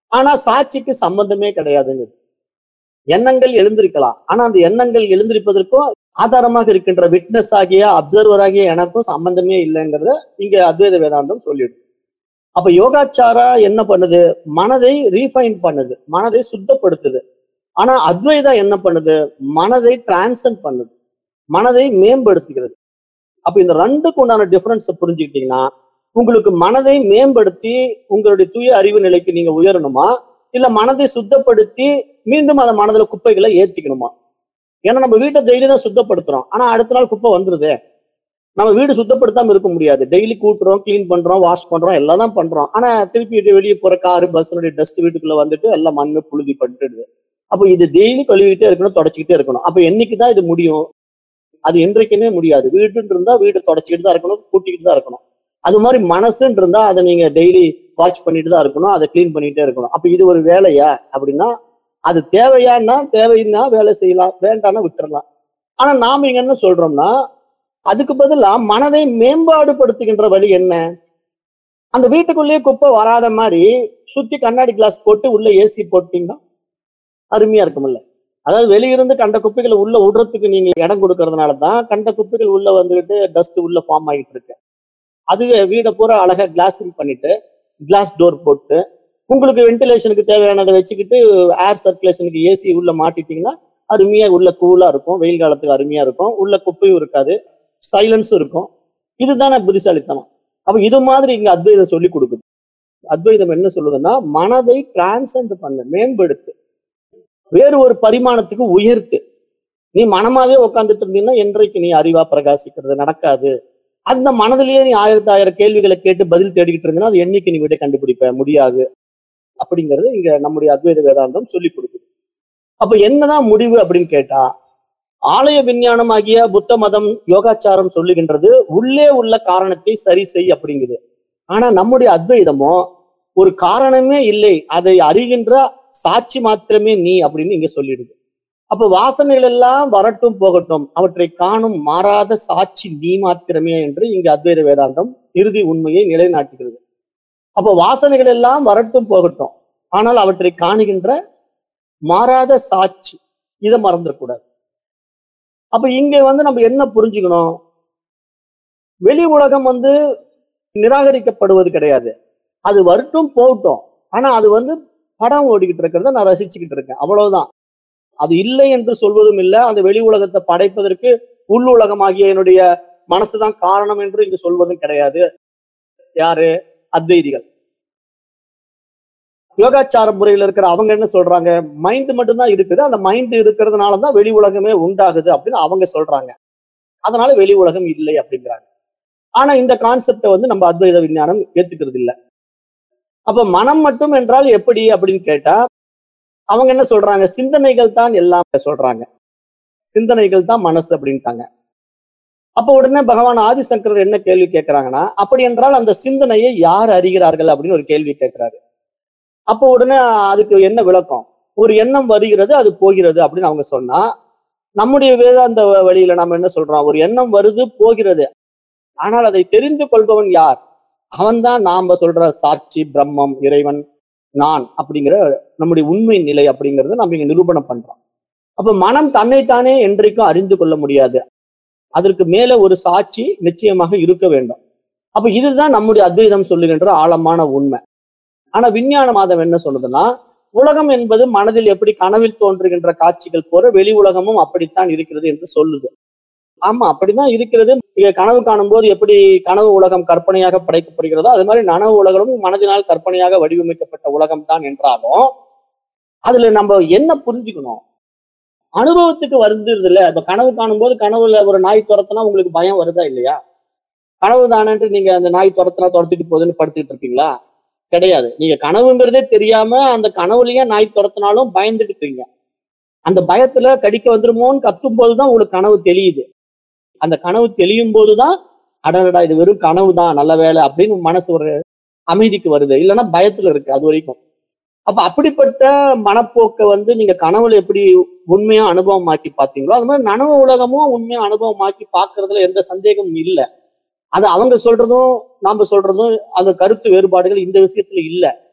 ஆனா சாட்சிக்கு சம்பந்தமே கிடையாதுங்க எண்ணங்கள் எழுந்திருக்கலாம் ஆனா அந்த எண்ணங்கள் எழுந்திருப்பதற்கும் ஆதாரமாக இருக்கின்ற விட்னஸ் ஆகிய அப்சர்வர் ஆகிய எனக்கும் சம்பந்தமே இல்லைங்கிறத இங்க அத்வைத வேதாந்தம் சொல்லிடும் அப்ப யோகாச்சாரா என்ன பண்ணுது மனதை ரீஃபைன் பண்ணுது மனதை சுத்தப்படுத்துது ஆனா அத்வைதா என்ன பண்ணுது மனதை டிரான்சன் பண்ணுது மனதை மேம்படுத்துகிறது அப்ப இந்த ரெண்டுக்கு உண்டான டிஃபரன்ஸ் புரிஞ்சுக்கிட்டீங்கன்னா உங்களுக்கு மனதை மேம்படுத்தி உங்களுடைய தூய அறிவு நிலைக்கு நீங்க உயரணுமா இல்ல மனதை சுத்தப்படுத்தி மீண்டும் அந்த மனதுல குப்பைகளை ஏத்திக்கணுமா ஏன்னா நம்ம வீட்டை டெய்லி தான் சுத்தப்படுத்துறோம் ஆனா அடுத்த நாள் குப்பை வந்துருதே நம்ம வீடு சுத்தப்படுத்தாம இருக்க முடியாது டெய்லி கூட்டுறோம் க்ளீன் பண்றோம் வாஷ் பண்றோம் எல்லாம் தான் பண்றோம் ஆனா திருப்பி வெளியே போற காரு பஸ்னுடைய டஸ்ட் வீட்டுக்குள்ள வந்துட்டு எல்லாம் மண்ணு புழுதி பட்டுடுது அப்போ இது டெய்லி கழுவிட்டே இருக்கணும் தொடச்சிக்கிட்டே இருக்கணும் அப்ப என்னைக்கு தான் இது முடியும் அது என்றைக்குமே முடியாது வீட்டுன்னு இருந்தா வீடு தொடச்சிக்கிட்டு தான் இருக்கணும் கூட்டிக்கிட்டு தான் இருக்கணும் அது மாதிரி மனசுன்னு இருந்தா அதை நீங்க டெய்லி வாட்ச் பண்ணிட்டு தான் இருக்கணும் அதை க்ளீன் பண்ணிட்டே இருக்கணும் அப்ப இது ஒரு வேலையா அப்படின்னா அது தேவையான்னா தேவைன்னா வேலை செய்யலாம் வேண்டாம்னா விட்டுறலாம் ஆனா நாம இங்க என்ன சொல்றோம்னா அதுக்கு பதிலா மனதை மேம்பாடுபடுத்துகின்ற வழி என்ன அந்த வீட்டுக்குள்ளேயே குப்பை வராத மாதிரி சுத்தி கண்ணாடி கிளாஸ் போட்டு உள்ள ஏசி போட்டீங்கன்னா அருமையா இருக்கும்ல அதாவது வெளியிருந்து கண்ட குப்பைகளை உள்ள விடுறதுக்கு நீங்க இடம் கொடுக்கறதுனால தான் கண்ட குப்பைகள் உள்ள வந்துகிட்டு டஸ்ட் உள்ள ஃபார்ம் ஆகிட்டு இருக்கு அதுவே வீடை பூரா அழகா கிளாஸிங் பண்ணிட்டு கிளாஸ் டோர் போட்டு உங்களுக்கு வென்டிலேஷனுக்கு தேவையானதை வச்சுக்கிட்டு ஏர் சர்க்குலேஷனுக்கு ஏசி உள்ள மாட்டிட்டீங்கன்னா அருமையா உள்ள கூலா இருக்கும் வெயில் காலத்துக்கு அருமையா இருக்கும் உள்ள குப்பையும் இருக்காது சைலன்ஸும் இருக்கும் இதுதானே புத்திசாலித்தனம் அப்ப இது மாதிரி இங்க அத்வைதம் சொல்லி கொடுக்குது அத்வைதம் என்ன சொல்லுதுன்னா மனதை டிரான்சென்ட் பண்ணு மேம்படுத்து வேறு ஒரு பரிமாணத்துக்கு உயர்த்து நீ மனமாவே உட்காந்துட்டு இருந்தீங்கன்னா என்றைக்கு நீ அறிவா பிரகாசிக்கிறது நடக்காது அந்த மனதிலேயே நீ ஆயிரத்தி ஆயிரம் கேள்விகளை கேட்டு பதில் தேடிக்கிட்டு இருந்தீங்கன்னா அது என்னைக்கு நீ விட கண்டுபிடிப்ப முடியாது அப்படிங்கிறது இங்க நம்முடைய அத்வைத வேதாந்தம் சொல்லி கொடுக்குது அப்ப என்னதான் முடிவு அப்படின்னு கேட்டா ஆலய விஞ்ஞானம் ஆகிய புத்த மதம் யோகாச்சாரம் சொல்லுகின்றது உள்ளே உள்ள காரணத்தை சரி செய் அப்படிங்குது ஆனா நம்முடைய அத்வைதமோ ஒரு காரணமே இல்லை அதை அறிகின்ற சாட்சி மாத்திரமே நீ அப்படின்னு இங்க சொல்லிடுது அப்ப வாசனைகள் எல்லாம் வரட்டும் போகட்டும் அவற்றை காணும் மாறாத சாட்சி நீ மாத்திரமே என்று இங்க அத்வைத வேதாந்தம் இறுதி உண்மையை நிலைநாட்டுகிறது அப்ப வாசனைகள் எல்லாம் வரட்டும் போகட்டும் ஆனால் அவற்றை காணுகின்ற மாறாத சாட்சி இதை மறந்துடக்கூடாது அப்ப இங்க வந்து நம்ம என்ன புரிஞ்சுக்கணும் வெளி உலகம் வந்து நிராகரிக்கப்படுவது கிடையாது அது வரட்டும் போகட்டும் ஆனா அது வந்து படம் ஓடிக்கிட்டு இருக்கிறத நான் ரசிச்சுக்கிட்டு இருக்கேன் அவ்வளவுதான் அது இல்லை என்று சொல்வதும் இல்லை அந்த வெளி உலகத்தை படைப்பதற்கு உள் உலகமாகிய என்னுடைய மனசுதான் காரணம் என்று இங்கு சொல்வதும் கிடையாது யாரு அத்வைதிகள் யோகாச்சார முறையில் இருக்கிற அவங்க என்ன சொல்றாங்க மைண்ட் மட்டும்தான் இருக்குது அந்த மைண்ட் இருக்கிறதுனாலதான் வெளி உலகமே உண்டாகுது அப்படின்னு அவங்க சொல்றாங்க அதனால வெளி உலகம் இல்லை அப்படிங்கிறாங்க ஆனா இந்த கான்செப்டை வந்து நம்ம அத்வைத விஞ்ஞானம் ஏத்துக்கிறது இல்லை அப்ப மனம் மட்டும் என்றால் எப்படி அப்படின்னு கேட்டா அவங்க என்ன சொல்றாங்க சிந்தனைகள் தான் எல்லாம் சொல்றாங்க சிந்தனைகள் தான் மனசு அப்படின்ட்டாங்க அப்ப உடனே பகவான் ஆதிசங்கரர் என்ன கேள்வி கேட்கிறாங்கன்னா அப்படி என்றால் அந்த சிந்தனையை யார் அறிகிறார்கள் அப்படின்னு ஒரு கேள்வி கேட்கிறாரு அப்போ உடனே அதுக்கு என்ன விளக்கம் ஒரு எண்ணம் வருகிறது அது போகிறது அப்படின்னு அவங்க சொன்னா நம்முடைய வேதாந்த வழியில நம்ம என்ன சொல்றோம் ஒரு எண்ணம் வருது போகிறது ஆனால் அதை தெரிந்து கொள்பவன் யார் அவன்தான் நாம சொல்ற சாட்சி பிரம்மம் இறைவன் நான் அப்படிங்கிற நம்முடைய உண்மை நிலை அப்படிங்கறத நம்ம இங்க நிரூபணம் பண்றோம் அப்ப மனம் தன்னைத்தானே என்றைக்கும் அறிந்து கொள்ள முடியாது அதற்கு மேல ஒரு சாட்சி நிச்சயமாக இருக்க வேண்டும் அப்ப இதுதான் நம்முடைய அத்வைதம் சொல்லுகின்ற ஆழமான உண்மை ஆனா விஞ்ஞான மாதம் என்ன சொல்லுதுன்னா உலகம் என்பது மனதில் எப்படி கனவில் தோன்றுகின்ற காட்சிகள் போற வெளி உலகமும் அப்படித்தான் இருக்கிறது என்று சொல்லுது ஆமா அப்படிதான் இருக்கிறது இங்க கனவு காணும் போது எப்படி கனவு உலகம் கற்பனையாக படைக்கப்படுகிறதோ அது மாதிரி நனவு உலகமும் மனதினால் கற்பனையாக வடிவமைக்கப்பட்ட உலகம் தான் என்றாலும் அதுல நம்ம என்ன புரிஞ்சுக்கணும் அனுபவத்துக்கு வருந்துருது இல்ல இப்ப கனவு காணும் போது கனவுல ஒரு நாய் துரத்துனா உங்களுக்கு பயம் வருதா இல்லையா கனவு தானன்ட்டு நீங்க அந்த நாய் துரத்துனா துரத்திட்டு போகுதுன்னு படுத்துட்டு இருப்பீங்களா கிடையாது நீங்க கனவுங்கிறதே தெரியாம அந்த கனவுலயே நாய் துரத்தினாலும் பயந்துட்டு இருக்கீங்க அந்த பயத்துல கடிக்க வந்துருமோன்னு கத்தும் போதுதான் உங்களுக்கு கனவு தெரியுது அந்த கனவு தெளியும் போதுதான் அடடா இது வெறும் கனவு தான் நல்ல வேலை அப்படின்னு மனசு ஒரு அமைதிக்கு வருது இல்லைன்னா பயத்துல இருக்கு அது வரைக்கும் அப்ப அப்படிப்பட்ட மனப்போக்கை வந்து நீங்க கனவுல எப்படி உண்மையா அனுபவமாக்கி பார்த்தீங்களோ அது மாதிரி நனவு உலகமும் உண்மையா அனுபவமாக்கி பார்க்கறதுல எந்த சந்தேகமும் இல்லை அது அவங்க சொல்றதும் நாம சொல்றதும் அந்த கருத்து வேறுபாடுகள் இந்த விஷயத்துல இல்ல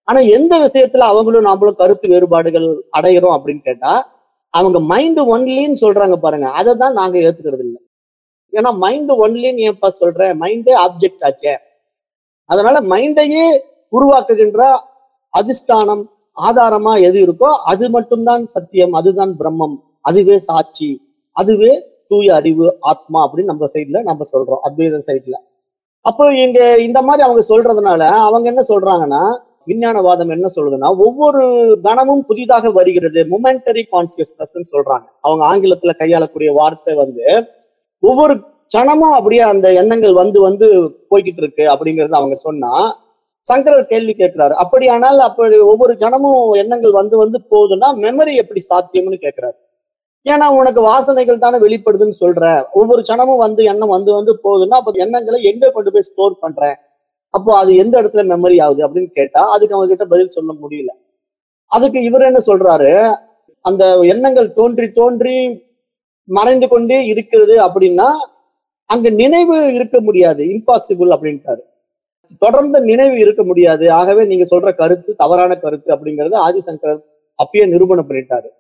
ஆனா எந்த விஷயத்துல அவங்களும் நாமளும் கருத்து வேறுபாடுகள் அடையிறோம் அப்படின்னு கேட்டா அவங்க மைண்ட் ஒன்லின்னு சொல்றாங்க பாருங்க அதை தான் நாங்க ஏத்துக்கிறது இல்லை ஏன்னா மைண்ட் ஒன்லின்னு ஏன்ப்பா சொல்றேன் மைண்டே ஆப்ஜெக்ட் ஆச்சே அதனால மைண்டையே உருவாக்குகின்ற அதிஷ்டானம் ஆதாரமா எது இருக்கோ அது மட்டும்தான் சத்தியம் அதுதான் பிரம்மம் அதுவே சாட்சி அதுவே தூய அறிவு ஆத்மா அப்படின்னு நம்ம சைட்ல நம்ம சொல்றோம் அத்வைத சைட்ல அப்போ இங்க இந்த மாதிரி அவங்க சொல்றதுனால அவங்க என்ன சொல்றாங்கன்னா விஞ்ஞானவாதம் என்ன சொல்லுதுன்னா ஒவ்வொரு கணமும் புதிதாக வருகிறது மொமெண்டரி கான்சியஸ்னஸ் சொல்றாங்க அவங்க ஆங்கிலத்துல கையாளக்கூடிய வார்த்தை வந்து ஒவ்வொரு கணமும் அப்படியே அந்த எண்ணங்கள் வந்து வந்து போய்கிட்டு இருக்கு அப்படிங்கறது அவங்க சொன்னா சங்கரர் கேள்வி கேட்கிறாரு அப்படியானால் அப்படி ஒவ்வொரு கணமும் எண்ணங்கள் வந்து வந்து போகுதுன்னா மெமரி எப்படி சாத்தியம்னு கேட்கிறாரு ஏன்னா உனக்கு வாசனைகள் தானே வெளிப்படுதுன்னு சொல்ற ஒவ்வொரு கணமும் வந்து எண்ணம் வந்து வந்து போகுதுன்னா அப்ப எண்ணங்களை எங்க கொண்டு போய் ஸ்டோர் பண்றேன் அப்போ அது எந்த இடத்துல மெமரி ஆகுது அப்படின்னு கேட்டா அதுக்கு அவங்க கிட்ட பதில் சொல்ல முடியல அதுக்கு இவர் என்ன சொல்றாரு அந்த எண்ணங்கள் தோன்றி தோன்றி மறைந்து கொண்டே இருக்கிறது அப்படின்னா அங்க நினைவு இருக்க முடியாது இம்பாசிபிள் அப்படின்ட்டாரு தொடர்ந்து நினைவு இருக்க முடியாது ஆகவே நீங்க சொல்ற கருத்து தவறான கருத்து அப்படிங்கறது ஆதிசங்கர் அப்பயே நிரூபணம் பண்ணிட்டாரு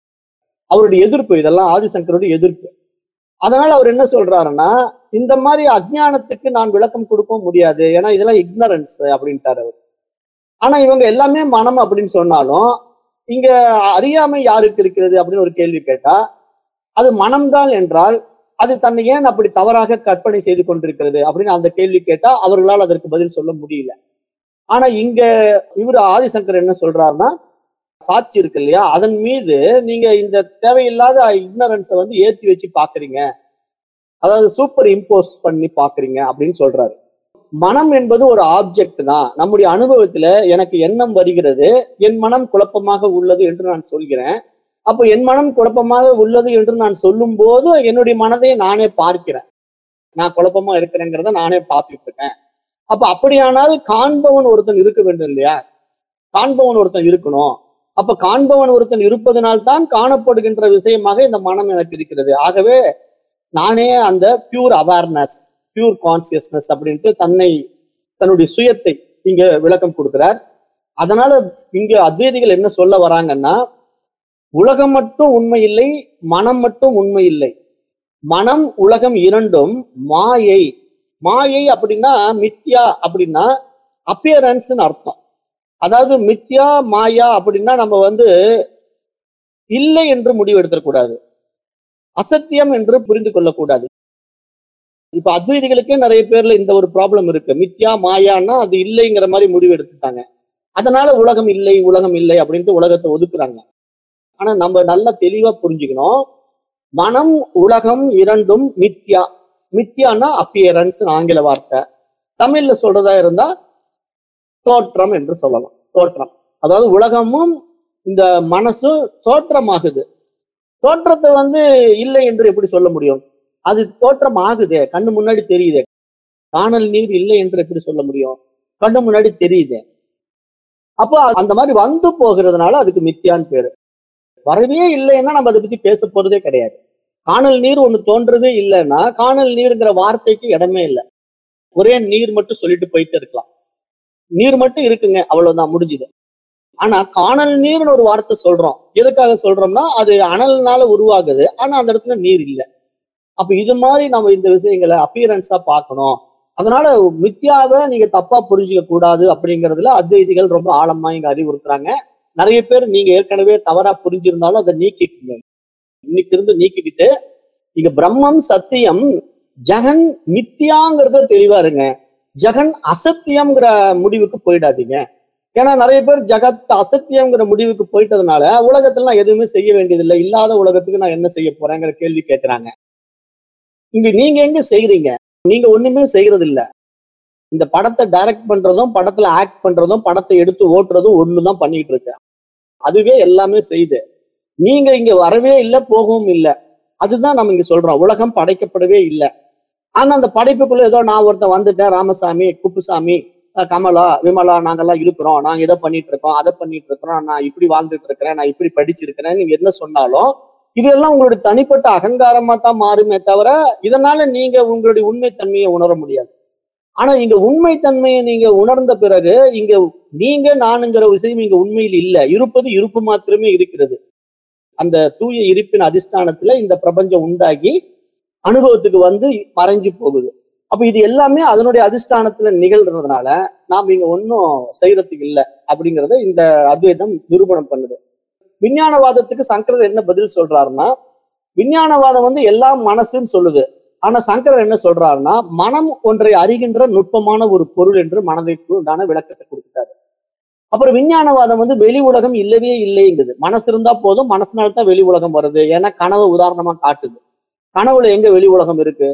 அவருடைய எதிர்ப்பு இதெல்லாம் ஆதிசங்கருடைய எதிர்ப்பு அதனால அவர் என்ன சொல்றாருன்னா இந்த மாதிரி அஜ்ஞானத்துக்கு நான் விளக்கம் கொடுக்க முடியாது ஏன்னா இதெல்லாம் இக்னரன்ஸ் அப்படின்ட்டாரு அவர் ஆனா இவங்க எல்லாமே மனம் அப்படின்னு சொன்னாலும் இங்க அறியாமை யாருக்கு இருக்கிறது அப்படின்னு ஒரு கேள்வி கேட்டா அது மனம்தான் என்றால் அது தன்னை ஏன் அப்படி தவறாக கற்பனை செய்து கொண்டிருக்கிறது அப்படின்னு அந்த கேள்வி கேட்டா அவர்களால் அதற்கு பதில் சொல்ல முடியல ஆனா இங்க இவர் ஆதிசங்கர் என்ன சொல்றாருன்னா சாட்சி இருக்கு இல்லையா அதன் மீது நீங்க இந்த தேவையில்லாத இக்னரன்ஸை வந்து ஏத்தி வச்சு பாக்குறீங்க அதாவது சூப்பர் இம்போஸ் பண்ணி பாக்குறீங்க அப்படின்னு சொல்றாரு மனம் என்பது ஒரு ஆப்ஜெக்ட் தான் நம்முடைய அனுபவத்துல எனக்கு எண்ணம் வருகிறது என் மனம் குழப்பமாக உள்ளது என்று நான் சொல்கிறேன் அப்போ என் மனம் குழப்பமாக உள்ளது என்று நான் சொல்லும் போது என்னுடைய மனதை நானே பார்க்கிறேன் நான் குழப்பமா இருக்கிறேங்கிறத நானே பார்த்துட்டு இருக்கேன் அப்ப அப்படியானால் காண்பவன் ஒருத்தன் இருக்க வேண்டும் இல்லையா காண்பவன் ஒருத்தன் இருக்கணும் அப்ப காண்பவன் ஒருத்தன் இருப்பதனால் தான் காணப்படுகின்ற விஷயமாக இந்த மனம் எனக்கு இருக்கிறது ஆகவே நானே அந்த பியூர் அவேர்னஸ் பியூர் கான்சியஸ்னஸ் அப்படின்ட்டு தன்னை தன்னுடைய சுயத்தை இங்க விளக்கம் கொடுக்கிறார் அதனால இங்க அத்வைதிகள் என்ன சொல்ல வராங்கன்னா உலகம் மட்டும் உண்மை இல்லை மனம் மட்டும் உண்மை இல்லை மனம் உலகம் இரண்டும் மாயை மாயை அப்படின்னா மித்யா அப்படின்னா அப்பியரன்ஸ்னு அர்த்தம் அதாவது மித்யா மாயா அப்படின்னா நம்ம வந்து இல்லை என்று முடிவு எடுத்துடக்கூடாது அசத்தியம் என்று புரிந்து கொள்ளக்கூடாது இப்ப அத்வைதிகளுக்கே நிறைய பேர்ல இந்த ஒரு ப்ராப்ளம் இருக்கு மித்யா மாயான்னா அது இல்லைங்கிற மாதிரி முடிவு எடுத்துட்டாங்க அதனால உலகம் இல்லை உலகம் இல்லை அப்படின்ட்டு உலகத்தை ஒதுக்குறாங்க ஆனா நம்ம நல்லா தெளிவா புரிஞ்சுக்கணும் மனம் உலகம் இரண்டும் மித்யா மித்யான்னா அப்பியரன்ஸ் ஆங்கில வார்த்தை தமிழ்ல சொல்றதா இருந்தா தோற்றம் என்று சொல்லலாம் தோற்றம் அதாவது உலகமும் இந்த மனசும் தோற்றமாகுது தோற்றத்தை வந்து இல்லை என்று எப்படி சொல்ல முடியும் அது தோற்றம் ஆகுதே கண்ணு முன்னாடி தெரியுதே காணல் நீர் இல்லை என்று எப்படி சொல்ல முடியும் கண்ணு முன்னாடி தெரியுதே அப்போ அந்த மாதிரி வந்து போகிறதுனால அதுக்கு மித்தியான்னு பேரு வரவே இல்லைன்னா நம்ம அதை பத்தி பேச போறதே கிடையாது காணல் நீர் ஒண்ணு தோன்றதே இல்லைன்னா காணல் நீருங்கிற வார்த்தைக்கு இடமே இல்லை ஒரே நீர் மட்டும் சொல்லிட்டு போயிட்டு இருக்கலாம் நீர் மட்டும் இருக்குங்க அவ்வளவுதான் முடிஞ்சுது ஆனா காணல் நீர்னு ஒரு வார்த்தை சொல்றோம் எதுக்காக சொல்றோம்னா அது அனல்னால உருவாகுது ஆனா அந்த இடத்துல நீர் இல்லை அப்ப இது மாதிரி நம்ம இந்த விஷயங்களை அப்பியரன்ஸா பார்க்கணும் அதனால மித்யாவை நீங்க தப்பா புரிஞ்சுக்க கூடாது அப்படிங்கறதுல அத்வைதிகள் ரொம்ப ஆழமா இங்க அறிவுறுத்துறாங்க நிறைய பேர் நீங்க ஏற்கனவே தவறா புரிஞ்சிருந்தாலும் அதை நீக்கிக்கங்க இன்னைக்கு இருந்து நீக்கிக்கிட்டு இங்க பிரம்மம் சத்தியம் ஜெகன் மித்தியாங்கிறத தெளிவா இருங்க ஜெகன் அசத்தியம்ங்கிற முடிவுக்கு போயிடாதீங்க ஏன்னா நிறைய பேர் ஜகத் அசத்தியம்ங்கிற முடிவுக்கு போயிட்டதுனால உலகத்துல நான் எதுவுமே செய்ய வேண்டியதில்லை இல்லாத உலகத்துக்கு நான் என்ன செய்ய போறேங்கிற கேள்வி கேட்கிறாங்க இங்க நீங்க எங்க செய்யறீங்க நீங்க ஒண்ணுமே செய்யறது இல்ல இந்த படத்தை டைரக்ட் பண்றதும் படத்துல ஆக்ட் பண்றதும் படத்தை எடுத்து ஓட்டுறதும் ஒண்ணுதான் பண்ணிட்டு இருக்கேன் அதுவே எல்லாமே செய்யுது நீங்க இங்க வரவே இல்லை போகவும் இல்லை அதுதான் நம்ம இங்க சொல்றோம் உலகம் படைக்கப்படவே இல்லை ஆனா அந்த படைப்புக்குள்ள ஏதோ நான் ஒருத்தன் வந்துட்டேன் ராமசாமி குப்புசாமி அஹ் கமலா விமலா நாங்கெல்லாம் இருக்கிறோம் நாங்க இதை பண்ணிட்டு இருக்கோம் அதை பண்ணிட்டு இருக்கிறோம் நான் இப்படி வாழ்ந்துட்டு இருக்கிறேன் நான் இப்படி படிச்சிருக்கிறேன் நீங்க என்ன சொன்னாலும் இதெல்லாம் உங்களுடைய தனிப்பட்ட அகங்காரமா தான் மாறுமே தவிர இதனால நீங்க உங்களுடைய உண்மைத்தன்மையை உணர முடியாது ஆனா இங்க உண்மைத்தன்மையை நீங்க உணர்ந்த பிறகு இங்க நீங்க நானுங்கிற விஷயம் இங்க உண்மையில் இல்ல இருப்பது இருப்பு மாத்திரமே இருக்கிறது அந்த தூய இருப்பின் அதிஷ்டானத்துல இந்த பிரபஞ்சம் உண்டாகி அனுபவத்துக்கு வந்து மறைஞ்சு போகுது அப்ப இது எல்லாமே அதனுடைய அதிஷ்டானத்துல நிகழ்றதுனால நாம் இங்க ஒன்றும் செய்யறதுக்கு இல்லை அப்படிங்கறத இந்த அத்வைதம் நிரூபணம் பண்ணுது விஞ்ஞானவாதத்துக்கு சங்கரர் என்ன பதில் சொல்றாருன்னா விஞ்ஞானவாதம் வந்து எல்லாம் மனசுன்னு சொல்லுது ஆனா சங்கரர் என்ன சொல்றாருன்னா மனம் ஒன்றை அறிகின்ற நுட்பமான ஒரு பொருள் என்று மனதிற்கு உண்டான விளக்கத்தை கொடுத்துட்டாரு அப்புறம் விஞ்ஞானவாதம் வந்து வெளி உலகம் இல்லவே இல்லைங்குது மனசு இருந்தா போதும் மனசுனால தான் வெளி உலகம் வருது ஏன்னா கனவு உதாரணமா காட்டுது கனவுல எங்க வெளி உலகம் இருக்கு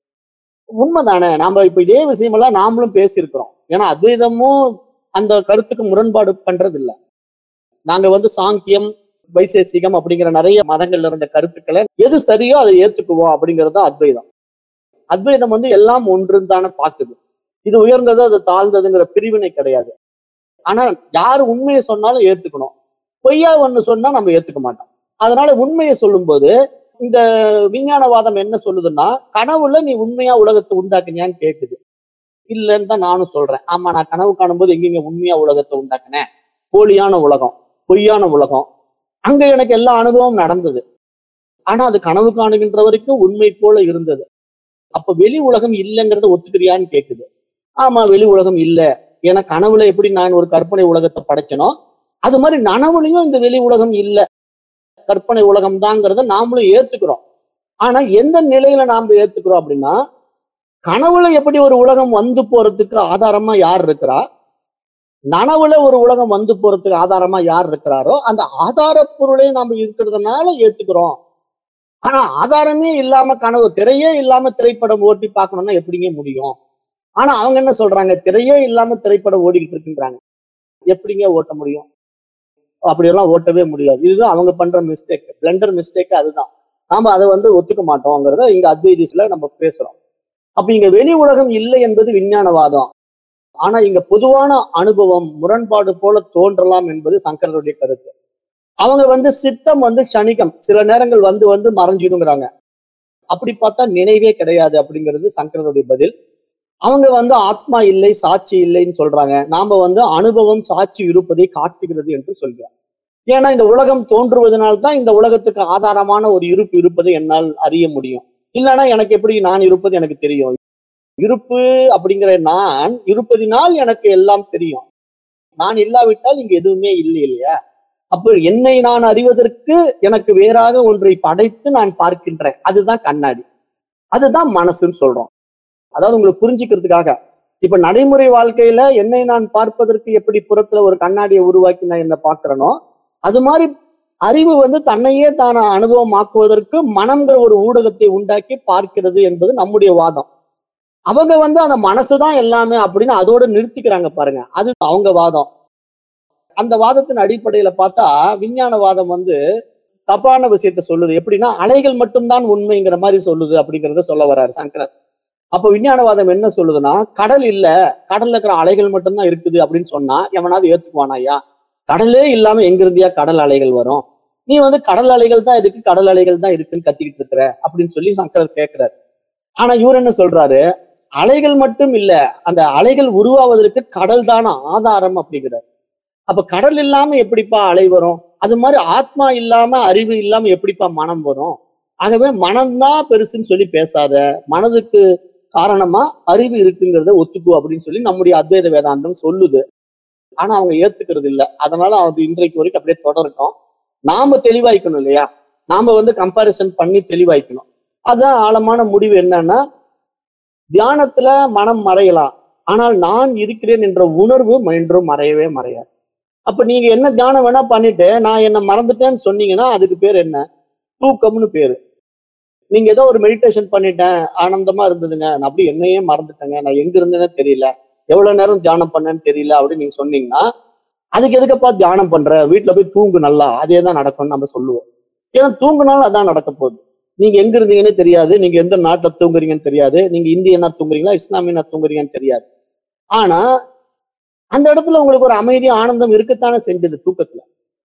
உண்மைதானே நாம இப்ப இதே விஷயமெல்லாம் நாமளும் பேசியிருக்கிறோம் ஏன்னா அத்வைதமும் அந்த கருத்துக்கு முரண்பாடு பண்றது இல்ல நாங்க வந்து சாங்கியம் வைசேசிகம் அப்படிங்கிற நிறைய மதங்கள்ல இருந்த கருத்துக்களை எது சரியோ அதை ஏத்துக்குவோம் அப்படிங்கிறது தான் அத்வைதம் அத்வைதம் வந்து எல்லாம் ஒன்றுன்னு தானே பாக்குது இது உயர்ந்தது அது தாழ்ந்ததுங்கிற பிரிவினை கிடையாது ஆனா யார் உண்மையை சொன்னாலும் ஏத்துக்கணும் பொய்யா ஒண்ணு சொன்னா நம்ம ஏத்துக்க மாட்டோம் அதனால உண்மையை சொல்லும்போது இந்த விஞ்ஞானவாதம் என்ன சொல்லுதுன்னா கனவுல நீ உண்மையா உலகத்தை உண்டாக்குனியான்னு கேக்குது இல்லைன்னு தான் நானும் சொல்றேன் ஆமா நான் கனவு காணும்போது எங்கெங்க உண்மையா உலகத்தை உண்டாக்குனேன் போலியான உலகம் பொய்யான உலகம் அங்க எனக்கு எல்லா அனுபவம் நடந்தது ஆனா அது கனவு காணுகின்ற வரைக்கும் உண்மை போல இருந்தது அப்ப வெளி உலகம் இல்லைங்கிறத ஒத்துக்கிறியான்னு கேக்குது ஆமா வெளி உலகம் இல்ல ஏன்னா கனவுல எப்படி நான் ஒரு கற்பனை உலகத்தை படைச்சனோ அது மாதிரி நனவுலையும் இந்த வெளி உலகம் இல்ல கற்பனை உலகம் தாங்கிறத நாமளும் ஏத்துக்கிறோம் ஆனா எந்த நிலையில நாம ஏத்துக்கிறோம் அப்படின்னா கனவுல எப்படி ஒரு உலகம் வந்து போறதுக்கு ஆதாரமா யார் இருக்கிறா நனவுல ஒரு உலகம் வந்து போறதுக்கு ஆதாரமா யார் இருக்கிறாரோ அந்த ஆதார பொருளை நாம இருக்கிறதுனால ஏத்துக்கிறோம் ஆனா ஆதாரமே இல்லாம கனவு திரையே இல்லாம திரைப்படம் ஓட்டி பார்க்கணும்னா எப்படிங்க முடியும் ஆனா அவங்க என்ன சொல்றாங்க திரையே இல்லாம திரைப்படம் ஓடிக்கிட்டு இருக்குன்றாங்க எப்படிங்க ஓட்ட முடியும் அப்படியெல்லாம் ஓட்டவே முடியாது இதுதான் அவங்க பண்ற மிஸ்டேக் பிளண்டர் மிஸ்டேக் அதுதான் நாம அதை வந்து ஒத்துக்க மாட்டோங்கிறத இங்க அத்வைதிஸ்ல நம்ம பேசுறோம் அப்ப இங்க வெளி உலகம் இல்லை என்பது விஞ்ஞானவாதம் ஆனா இங்க பொதுவான அனுபவம் முரண்பாடு போல தோன்றலாம் என்பது சங்கரருடைய கருத்து அவங்க வந்து சித்தம் வந்து க்ஷணிகம் சில நேரங்கள் வந்து வந்து மறைஞ்சிடுங்கிறாங்க அப்படி பார்த்தா நினைவே கிடையாது அப்படிங்கிறது சங்கரருடைய பதில் அவங்க வந்து ஆத்மா இல்லை சாட்சி இல்லைன்னு சொல்றாங்க நாம வந்து அனுபவம் சாட்சி இருப்பதை காட்டுகிறது என்று சொல்கிறோம் ஏன்னா இந்த உலகம் தோன்றுவதனால்தான் இந்த உலகத்துக்கு ஆதாரமான ஒரு இருப்பு இருப்பதை என்னால் அறிய முடியும் இல்லைன்னா எனக்கு எப்படி நான் இருப்பது எனக்கு தெரியும் இருப்பு அப்படிங்கிற நான் இருப்பதினால் எனக்கு எல்லாம் தெரியும் நான் இல்லாவிட்டால் இங்க எதுவுமே இல்லை இல்லையா அப்போ என்னை நான் அறிவதற்கு எனக்கு வேறாக ஒன்றை படைத்து நான் பார்க்கின்றேன் அதுதான் கண்ணாடி அதுதான் மனசுன்னு சொல்றோம் அதாவது உங்களுக்கு புரிஞ்சுக்கிறதுக்காக இப்ப நடைமுறை வாழ்க்கையில என்னை நான் பார்ப்பதற்கு எப்படி புறத்துல ஒரு கண்ணாடியை உருவாக்கி நான் என்ன பாக்குறேனோ அது மாதிரி அறிவு வந்து தன்னையே தான அனுபவமாக்குவதற்கு மனம்ங்கிற ஒரு ஊடகத்தை உண்டாக்கி பார்க்கிறது என்பது நம்முடைய வாதம் அவங்க வந்து அந்த மனசுதான் எல்லாமே அப்படின்னு அதோட நிறுத்திக்கிறாங்க பாருங்க அது அவங்க வாதம் அந்த வாதத்தின் அடிப்படையில பார்த்தா விஞ்ஞானவாதம் வந்து தப்பான விஷயத்த சொல்லுது எப்படின்னா அலைகள் மட்டும்தான் உண்மைங்கிற மாதிரி சொல்லுது அப்படிங்கறத சொல்ல வர்றாரு சங்கரர் அப்ப விஞ்ஞானவாதம் என்ன சொல்லுதுன்னா கடல் இல்ல கடல்ல இருக்கிற அலைகள் மட்டும்தான் இருக்குது அப்படின்னு சொன்னா எவனாவது ஏத்துக்குவானா ஐயா கடலே இல்லாம எங்க இருந்தியா கடல் அலைகள் வரும் நீ வந்து கடல் அலைகள் தான் இருக்கு கடல் அலைகள் தான் இருக்குன்னு கத்திக்கிட்டு இருக்கிற அப்படின்னு சொல்லி சங்கரர் கேட்கிறாரு ஆனா இவர் என்ன சொல்றாரு அலைகள் மட்டும் இல்ல அந்த அலைகள் உருவாவதற்கு கடல் தான ஆதாரம் அப்படிங்கிறார் அப்ப கடல் இல்லாம எப்படிப்பா அலை வரும் அது மாதிரி ஆத்மா இல்லாம அறிவு இல்லாம எப்படிப்பா மனம் வரும் ஆகவே மனம்தான் பெருசுன்னு சொல்லி பேசாத மனதுக்கு காரணமா அறிவு இருக்குங்கிறத ஒத்துக்கு அப்படின்னு சொல்லி நம்முடைய அத்வைத வேதாந்தம் சொல்லுது ஆனா அவங்க ஏத்துக்கிறது இல்ல அதனால அது இன்றைக்கு வரைக்கும் அப்படியே தொடரட்டும் நாம தெளிவாய்க்கணும் இல்லையா நாம வந்து கம்பாரிசன் பண்ணி தெளிவாய்க்கணும் அதுதான் ஆழமான முடிவு என்னன்னா தியானத்துல மனம் மறையலாம் ஆனால் நான் இருக்கிறேன் என்ற உணர்வு என்றும் மறையவே மறையாது அப்ப நீங்க என்ன தியானம் வேணா பண்ணிட்டு நான் என்ன மறந்துட்டேன்னு சொன்னீங்கன்னா அதுக்கு பேர் என்ன தூக்கம்னு பேரு நீங்க ஏதோ ஒரு மெடிடேஷன் பண்ணிட்டேன் ஆனந்தமா இருந்ததுங்க நான் அப்படி என்னையே மறந்துட்டேங்க நான் எங்க இருந்தேனே தெரியல எவ்வளவு நேரம் தியானம் பண்ணேன்னு தெரியல அப்படின்னு நீங்க சொன்னீங்கன்னா அதுக்கு எதுக்கப்பா தியானம் பண்ற வீட்டுல போய் தூங்கு நல்லா அதே தான் நடக்கும்னு நம்ம சொல்லுவோம் ஏன்னா தூங்குனாலும் அதான் நடக்க போகுது நீங்க எங்க இருந்தீங்கன்னே தெரியாது நீங்க எந்த நாட்டுல தூங்குறீங்கன்னு தெரியாது நீங்க இந்தியனா தூங்குறீங்களா இஸ்லாமியனா தூங்குறீங்கன்னு தெரியாது ஆனா அந்த இடத்துல உங்களுக்கு ஒரு அமைதி ஆனந்தம் இருக்கத்தானே செஞ்சது தூக்கத்துல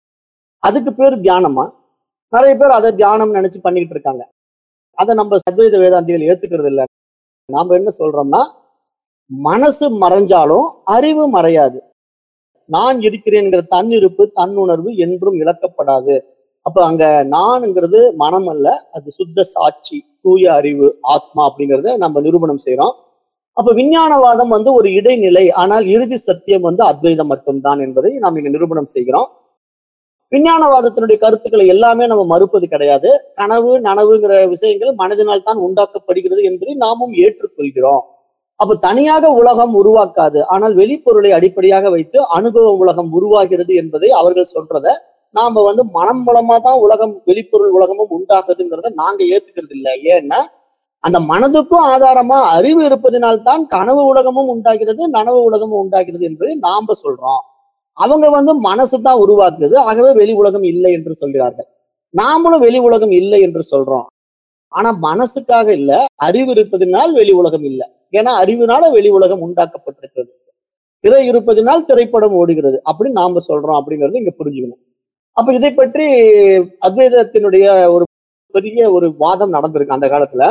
அதுக்கு பேர் தியானமா நிறைய பேர் அதை தியானம் நினைச்சு பண்ணிக்கிட்டு இருக்காங்க அதை நம்ம சத்வைத வேதாந்திகள் ஏத்துக்கிறது இல்லை நாம என்ன சொல்றோம்னா மனசு மறைஞ்சாலும் அறிவு மறையாது நான் இருக்கிறேன்ங்கிற தன்னிருப்பு தன்னுணர்வு என்றும் இழக்கப்படாது அப்ப அங்க நான்ங்கிறது மனம் அல்ல அது சுத்த சாட்சி தூய அறிவு ஆத்மா அப்படிங்கறத நம்ம நிரூபணம் செய்றோம் அப்ப விஞ்ஞானவாதம் வந்து ஒரு இடைநிலை ஆனால் இறுதி சத்தியம் வந்து அத்வைதம் மட்டும்தான் என்பதை நாம் இங்க நிரூபணம் செய்கிறோம் விஞ்ஞானவாதத்தினுடைய கருத்துக்களை எல்லாமே நம்ம மறுப்பது கிடையாது கனவு நனவுங்கிற விஷயங்கள் மனதினால் தான் உண்டாக்கப்படுகிறது என்பதை நாமும் ஏற்றுக்கொள்கிறோம் அப்ப தனியாக உலகம் உருவாக்காது ஆனால் வெளிப்பொருளை அடிப்படையாக வைத்து அனுபவ உலகம் உருவாகிறது என்பதை அவர்கள் சொல்றத நாம வந்து மனம் மூலமா தான் உலகம் வெளிப்பொருள் உலகமும் உண்டாகுதுங்கிறத நாங்க ஏத்துக்கிறது இல்லை ஏன்னா அந்த மனதுக்கும் ஆதாரமா அறிவு இருப்பதனால்தான் கனவு உலகமும் உண்டாகிறது நனவு உலகமும் உண்டாகிறது என்பதை நாம சொல்றோம் அவங்க வந்து மனசு தான் உருவாக்குது ஆகவே வெளி உலகம் இல்லை என்று சொல்கிறார்கள் நாமளும் வெளி உலகம் இல்லை என்று சொல்றோம் ஆனா மனசுக்காக இல்ல அறிவு இருப்பதனால் வெளி உலகம் இல்லை ஏன்னா அறிவினால வெளி உலகம் உண்டாக்கப்பட்டிருக்கிறது திரை இருப்பதனால் திரைப்படம் ஓடுகிறது அப்படின்னு நாம சொல்றோம் அப்படிங்கிறது இங்க புரிஞ்சுக்கணும் அப்ப இதை பற்றி அத்வைதத்தினுடைய ஒரு பெரிய ஒரு வாதம் நடந்திருக்கு அந்த காலத்துல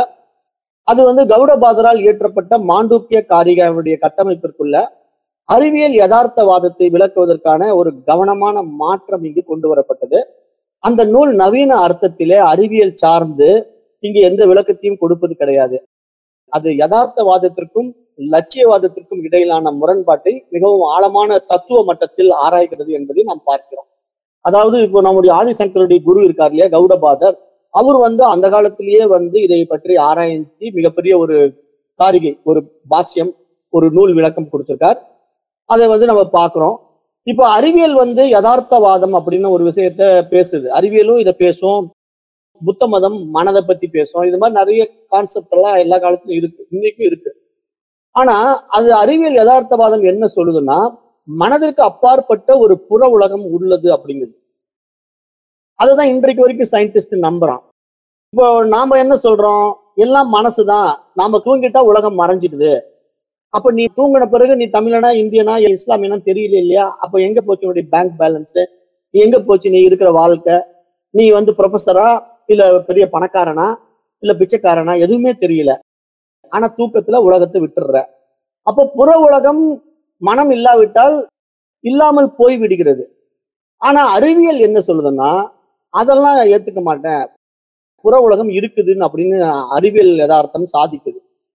அது வந்து கௌடபாதரால் இயற்றப்பட்ட மாண்டூக்கிய காரிகாவுடைய கட்டமைப்பிற்குள்ள அறிவியல் யதார்த்தவாதத்தை விளக்குவதற்கான ஒரு கவனமான மாற்றம் இங்கு கொண்டு வரப்பட்டது அந்த நூல் நவீன அர்த்தத்திலே அறிவியல் சார்ந்து இங்கு எந்த விளக்கத்தையும் கொடுப்பது கிடையாது அது யதார்த்தவாதத்திற்கும் லட்சியவாதத்திற்கும் இடையிலான முரண்பாட்டை மிகவும் ஆழமான தத்துவ மட்டத்தில் ஆராய்கிறது என்பதை நாம் பார்க்கிறோம் அதாவது இப்போ நம்முடைய ஆதிசங்கருடைய குரு இருக்கார் இல்லையா கௌடபாதர் அவர் வந்து அந்த காலத்திலேயே வந்து இதை பற்றி ஆராய்ச்சி மிகப்பெரிய ஒரு காரிகை ஒரு பாஷ்யம் ஒரு நூல் விளக்கம் கொடுத்திருக்கார் அதை வந்து நம்ம பார்க்கிறோம் இப்போ அறிவியல் வந்து யதார்த்தவாதம் அப்படின்னு ஒரு விஷயத்த பேசுது அறிவியலும் இதை பேசும் புத்த மதம் மனதை பத்தி பேசும் இது மாதிரி நிறைய கான்செப்ட் எல்லாம் எல்லா காலத்திலும் இருக்கு இன்னைக்கும் இருக்கு ஆனா அது அறிவியல் யதார்த்தவாதம் என்ன சொல்லுதுன்னா மனதிற்கு அப்பாற்பட்ட ஒரு புற உலகம் உள்ளது அப்படிங்குது அதுதான் இன்றைக்கு வரைக்கும் சயின்டிஸ்ட் நம்புறான் இப்போ நாம என்ன சொல்றோம் எல்லாம் மனசுதான் நாம தூங்கிட்டா உலகம் மறைஞ்சிடுது அப்ப நீ தூங்கின பிறகு நீ தமிழனா இந்தியனா இஸ்லாமியனா தெரியல இல்லையா அப்ப எங்க போச்சு உன்னுடைய பேங்க் பேலன்ஸ் நீ எங்க போச்சு நீ இருக்கிற வாழ்க்கை நீ வந்து ப்ரொஃபஸரா இல்ல பெரிய பணக்காரனா இல்ல பிச்சைக்காரனா எதுவுமே தெரியல ஆனா தூக்கத்துல உலகத்தை விட்டுடுற அப்போ புற உலகம் மனம் இல்லாவிட்டால் இல்லாமல் போய் விடுகிறது ஆனா அறிவியல் என்ன சொல்லுதுன்னா அதெல்லாம் ஏத்துக்க மாட்டேன் புற உலகம் இருக்குதுன்னு அப்படின்னு அறிவியல் யதார்த்தம் சாதிக்குது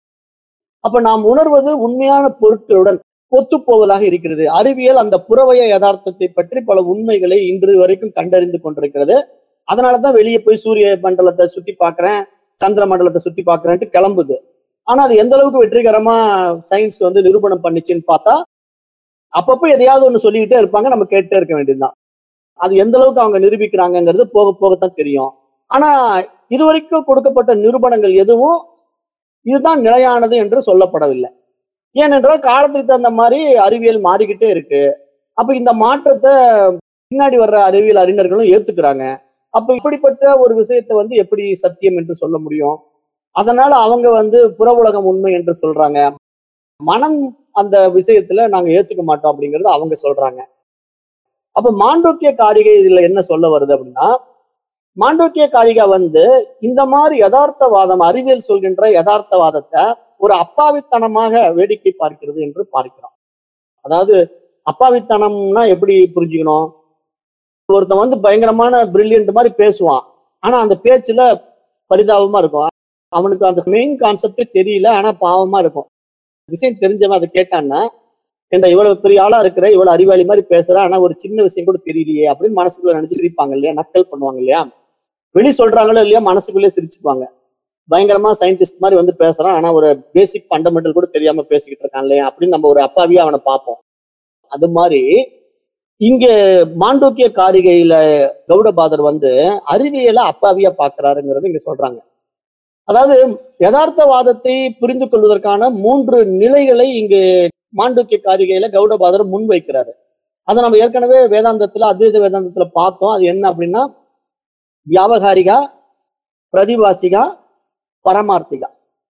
அப்ப நாம் உணர்வது உண்மையான பொருட்களுடன் ஒத்து போவதாக இருக்கிறது அறிவியல் அந்த புறவய யதார்த்தத்தை பற்றி பல உண்மைகளை இன்று வரைக்கும் கண்டறிந்து கொண்டிருக்கிறது அதனாலதான் வெளியே போய் சூரிய மண்டலத்தை சுத்தி பார்க்கிறேன் சந்திர மண்டலத்தை சுத்தி பார்க்கிறேன்ட்டு கிளம்புது ஆனா அது எந்த அளவுக்கு வெற்றிகரமா சயின்ஸ் வந்து நிரூபணம் பண்ணுச்சுன்னு பார்த்தா அப்பப்போ எதையாவது ஒண்ணு சொல்லிக்கிட்டே இருப்பாங்க நம்ம கேட்டே இருக்க வேண்டியதுதான் அது எந்த அளவுக்கு அவங்க நிரூபிக்கிறாங்கங்கிறது போக போகத்தான் தெரியும் ஆனா இதுவரைக்கும் கொடுக்கப்பட்ட நிரூபணங்கள் எதுவும் இதுதான் நிலையானது என்று சொல்லப்படவில்லை ஏனென்றால் காலத்துக்கு தகுந்த மாதிரி அறிவியல் மாறிக்கிட்டே இருக்கு அப்ப இந்த மாற்றத்தை பின்னாடி வர்ற அறிவியல் அறிஞர்களும் ஏத்துக்கிறாங்க அப்ப இப்படிப்பட்ட ஒரு விஷயத்தை வந்து எப்படி சத்தியம் என்று சொல்ல முடியும் அதனால அவங்க வந்து புற உலகம் உண்மை என்று சொல்றாங்க மனம் அந்த விஷயத்துல நாங்க ஏத்துக்க மாட்டோம் அப்படிங்கறது அவங்க சொல்றாங்க அப்ப மாண்டோக்கிய காரிகை இதுல என்ன சொல்ல வருது அப்படின்னா மாண்டோக்கிய காரிகா வந்து இந்த மாதிரி யதார்த்தவாதம் அறிவியல் சொல்கின்ற யதார்த்தவாதத்தை ஒரு அப்பாவித்தனமாக வேடிக்கை பார்க்கிறது என்று பார்க்கிறோம் அதாவது அப்பாவித்தனம்னா எப்படி புரிஞ்சுக்கணும் ஒருத்தன் வந்து பயங்கரமான பிரில்லியன்ட் மாதிரி பேசுவான் ஆனா அந்த பேச்சுல பரிதாபமா இருக்கும் அவனுக்கு அந்த மெயின் கான்செப்டே தெரியல ஆனா பாவமா இருக்கும் விஷயம் தெரிஞ்சவன் அதை கேட்டான்னா ஏண்டா இவ்வளவு பெரிய ஆளா இருக்கிற இவ்வளவு அறிவாளி மாதிரி பேசுற ஆனா ஒரு சின்ன விஷயம் கூட தெரியலையே அப்படின்னு மனசுக்குள்ள நினைச்சு சிரிப்பாங்க இல்லையா நக்கல் பண்ணுவாங்க இல்லையா வெளி சொல்றாங்களோ இல்லையா மனசுக்குள்ளே சிரிச்சுப்பாங்க பயங்கரமா சயின்டிஸ்ட் மாதிரி வந்து பேசுறான் ஆனா ஒரு பேசிக் ஃபண்டமெண்டல் கூட தெரியாம பேசிக்கிட்டு இருக்கான் இல்லையா அப்படின்னு நம்ம ஒரு அப்பாவியா அவனை பார்ப்போம் அது மாதிரி இங்க மாண்டோக்கிய காரிகையில கௌடபாதர் வந்து அறிவியலை அப்பாவியா பாக்குறாருங்கிறது இங்க சொல்றாங்க அதாவது யதார்த்தவாதத்தை புரிந்து கொள்வதற்கான மூன்று நிலைகளை இங்கு மாண்டூக்கிய காரிகையில கௌடபாதர் முன்வைக்கிறாரு அதை நம்ம ஏற்கனவே வேதாந்தத்துல அத்வைத வேதாந்தத்துல பார்த்தோம் அது என்ன அப்படின்னா வியாபகாரிகா பிரதிவாசிகா பரமார்த்திகா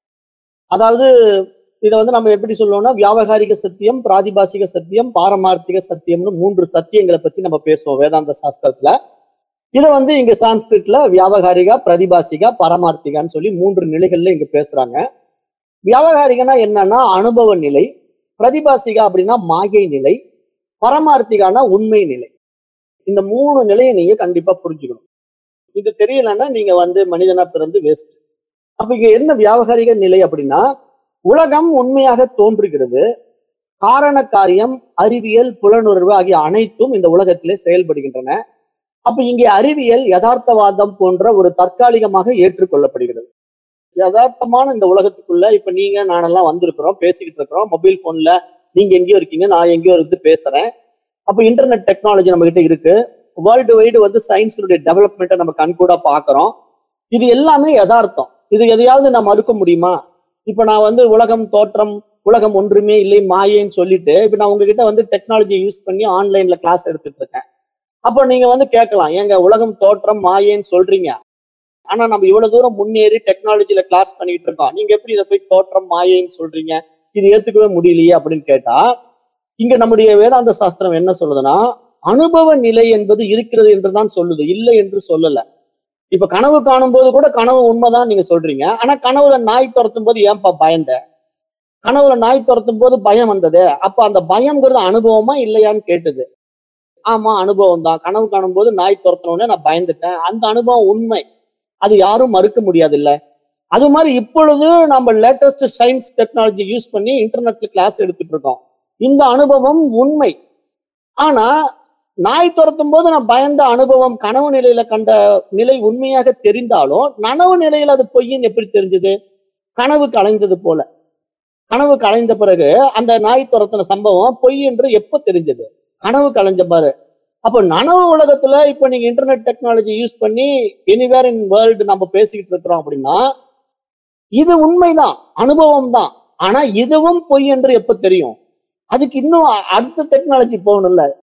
அதாவது இதை வந்து நம்ம எப்படி சொல்லுவோம்னா வியாபகாரிக சத்தியம் பிராதிபாசிக சத்தியம் பாரமார்த்திக சத்தியம்னு மூன்று சத்தியங்களை பத்தி நம்ம பேசுவோம் வேதாந்த சாஸ்திரத்துல இதை வந்து இங்க சான்ஸ்கிரிட்ல வியாபகாரிகா பிரதிபாசிகா பரமார்த்திகான்னு சொல்லி மூன்று நிலைகள்ல இங்க பேசுறாங்க வியாபகாரிகனா என்னன்னா அனுபவ நிலை பிரதிபாசிகா அப்படின்னா மாயை நிலை பரமார்த்திகானா உண்மை நிலை இந்த மூணு நிலையை நீங்க கண்டிப்பா புரிஞ்சுக்கணும் இது தெரியலன்னா நீங்க வந்து மனிதனா பிறந்து வேஸ்ட் அப்ப இங்க என்ன வியாபகாரிக நிலை அப்படின்னா உலகம் உண்மையாக தோன்றுகிறது காரண காரியம் அறிவியல் புலனுணர்வு ஆகிய அனைத்தும் இந்த உலகத்திலே செயல்படுகின்றன அப்ப இங்கே அறிவியல் யதார்த்தவாதம் போன்ற ஒரு தற்காலிகமாக ஏற்றுக்கொள்ளப்படுகிறது யதார்த்தமான இந்த உலகத்துக்குள்ள இப்ப நீங்க நானெல்லாம் வந்திருக்கிறோம் பேசிக்கிட்டு இருக்கிறோம் மொபைல் போன்ல நீங்க எங்கேயோ இருக்கீங்க நான் எங்கேயோ இருந்து பேசுறேன் அப்ப இன்டர்நெட் டெக்னாலஜி நம்ம கிட்ட இருக்கு வேர்ல்டு வைடு வந்து சயின்ஸுடைய டெவலப்மெண்ட்டை நம்ம கண்கூடா பாக்குறோம் இது எல்லாமே யதார்த்தம் இது எதையாவது நான் மறுக்க முடியுமா இப்ப நான் வந்து உலகம் தோற்றம் உலகம் ஒன்றுமே இல்லை மாயேன்னு சொல்லிட்டு இப்ப நான் உங்ககிட்ட வந்து டெக்னாலஜி யூஸ் பண்ணி ஆன்லைன்ல கிளாஸ் எடுத்துட்டு இருக்கேன் அப்போ நீங்க வந்து கேட்கலாம் ஏங்க உலகம் தோற்றம் மாயேன்னு சொல்றீங்க ஆனா நம்ம இவ்வளவு தூரம் முன்னேறி டெக்னாலஜில கிளாஸ் பண்ணிட்டு இருக்கோம் நீங்க எப்படி இதை போய் தோற்றம் மாயேன்னு சொல்றீங்க இது ஏத்துக்கவே முடியலையே அப்படின்னு கேட்டா இங்க நம்முடைய வேதாந்த சாஸ்திரம் என்ன சொல்லுதுன்னா அனுபவ நிலை என்பது இருக்கிறது என்றுதான் சொல்லுது இல்லை என்று சொல்லல இப்ப கனவு காணும் போது கூட கனவு உண்மைதான் நீங்க சொல்றீங்க ஆனா கனவுல நாய் துரத்தும் போது ஏன்பா பயந்த கனவுல நாய் துரத்தும் போது பயம் வந்தது அப்ப அந்த பயம்ங்கிறது அனுபவமா இல்லையான்னு கேட்டது ஆமா அனுபவம் தான் கனவு காணும் போது நாய் துரத்தினோடனே நான் பயந்துட்டேன் அந்த அனுபவம் உண்மை அது யாரும் மறுக்க முடியாது இல்ல அது மாதிரி இப்பொழுது நம்ம லேட்டஸ்ட் சயின்ஸ் டெக்னாலஜி யூஸ் பண்ணி இன்டர்நெட்ல கிளாஸ் எடுத்துட்டு இருக்கோம் இந்த அனுபவம் உண்மை ஆனா நாய் துரத்தும் போது நான் பயந்த அனுபவம் கனவு நிலையில கண்ட நிலை உண்மையாக தெரிந்தாலும் நனவு நிலையில அது பொய்ன்னு எப்படி தெரிஞ்சது கனவு கலைந்தது போல கனவு கலைந்த பிறகு அந்த நாய் துரத்தின சம்பவம் பொய் என்று எப்ப தெரிஞ்சது கனவு கலைஞ்ச பாரு அப்போ நனவு உலகத்துல இப்ப நீங்க இன்டர்நெட் டெக்னாலஜி யூஸ் பண்ணி எனிவேர் இன் வேர்ல்டு நம்ம பேசிக்கிட்டு இருக்கிறோம் அப்படின்னா இது உண்மைதான் அனுபவம் தான் ஆனா இதுவும் பொய் என்று எப்ப தெரியும் அதுக்கு இன்னும் அ- அடுத்த டெக்னாலஜி போகணும்ல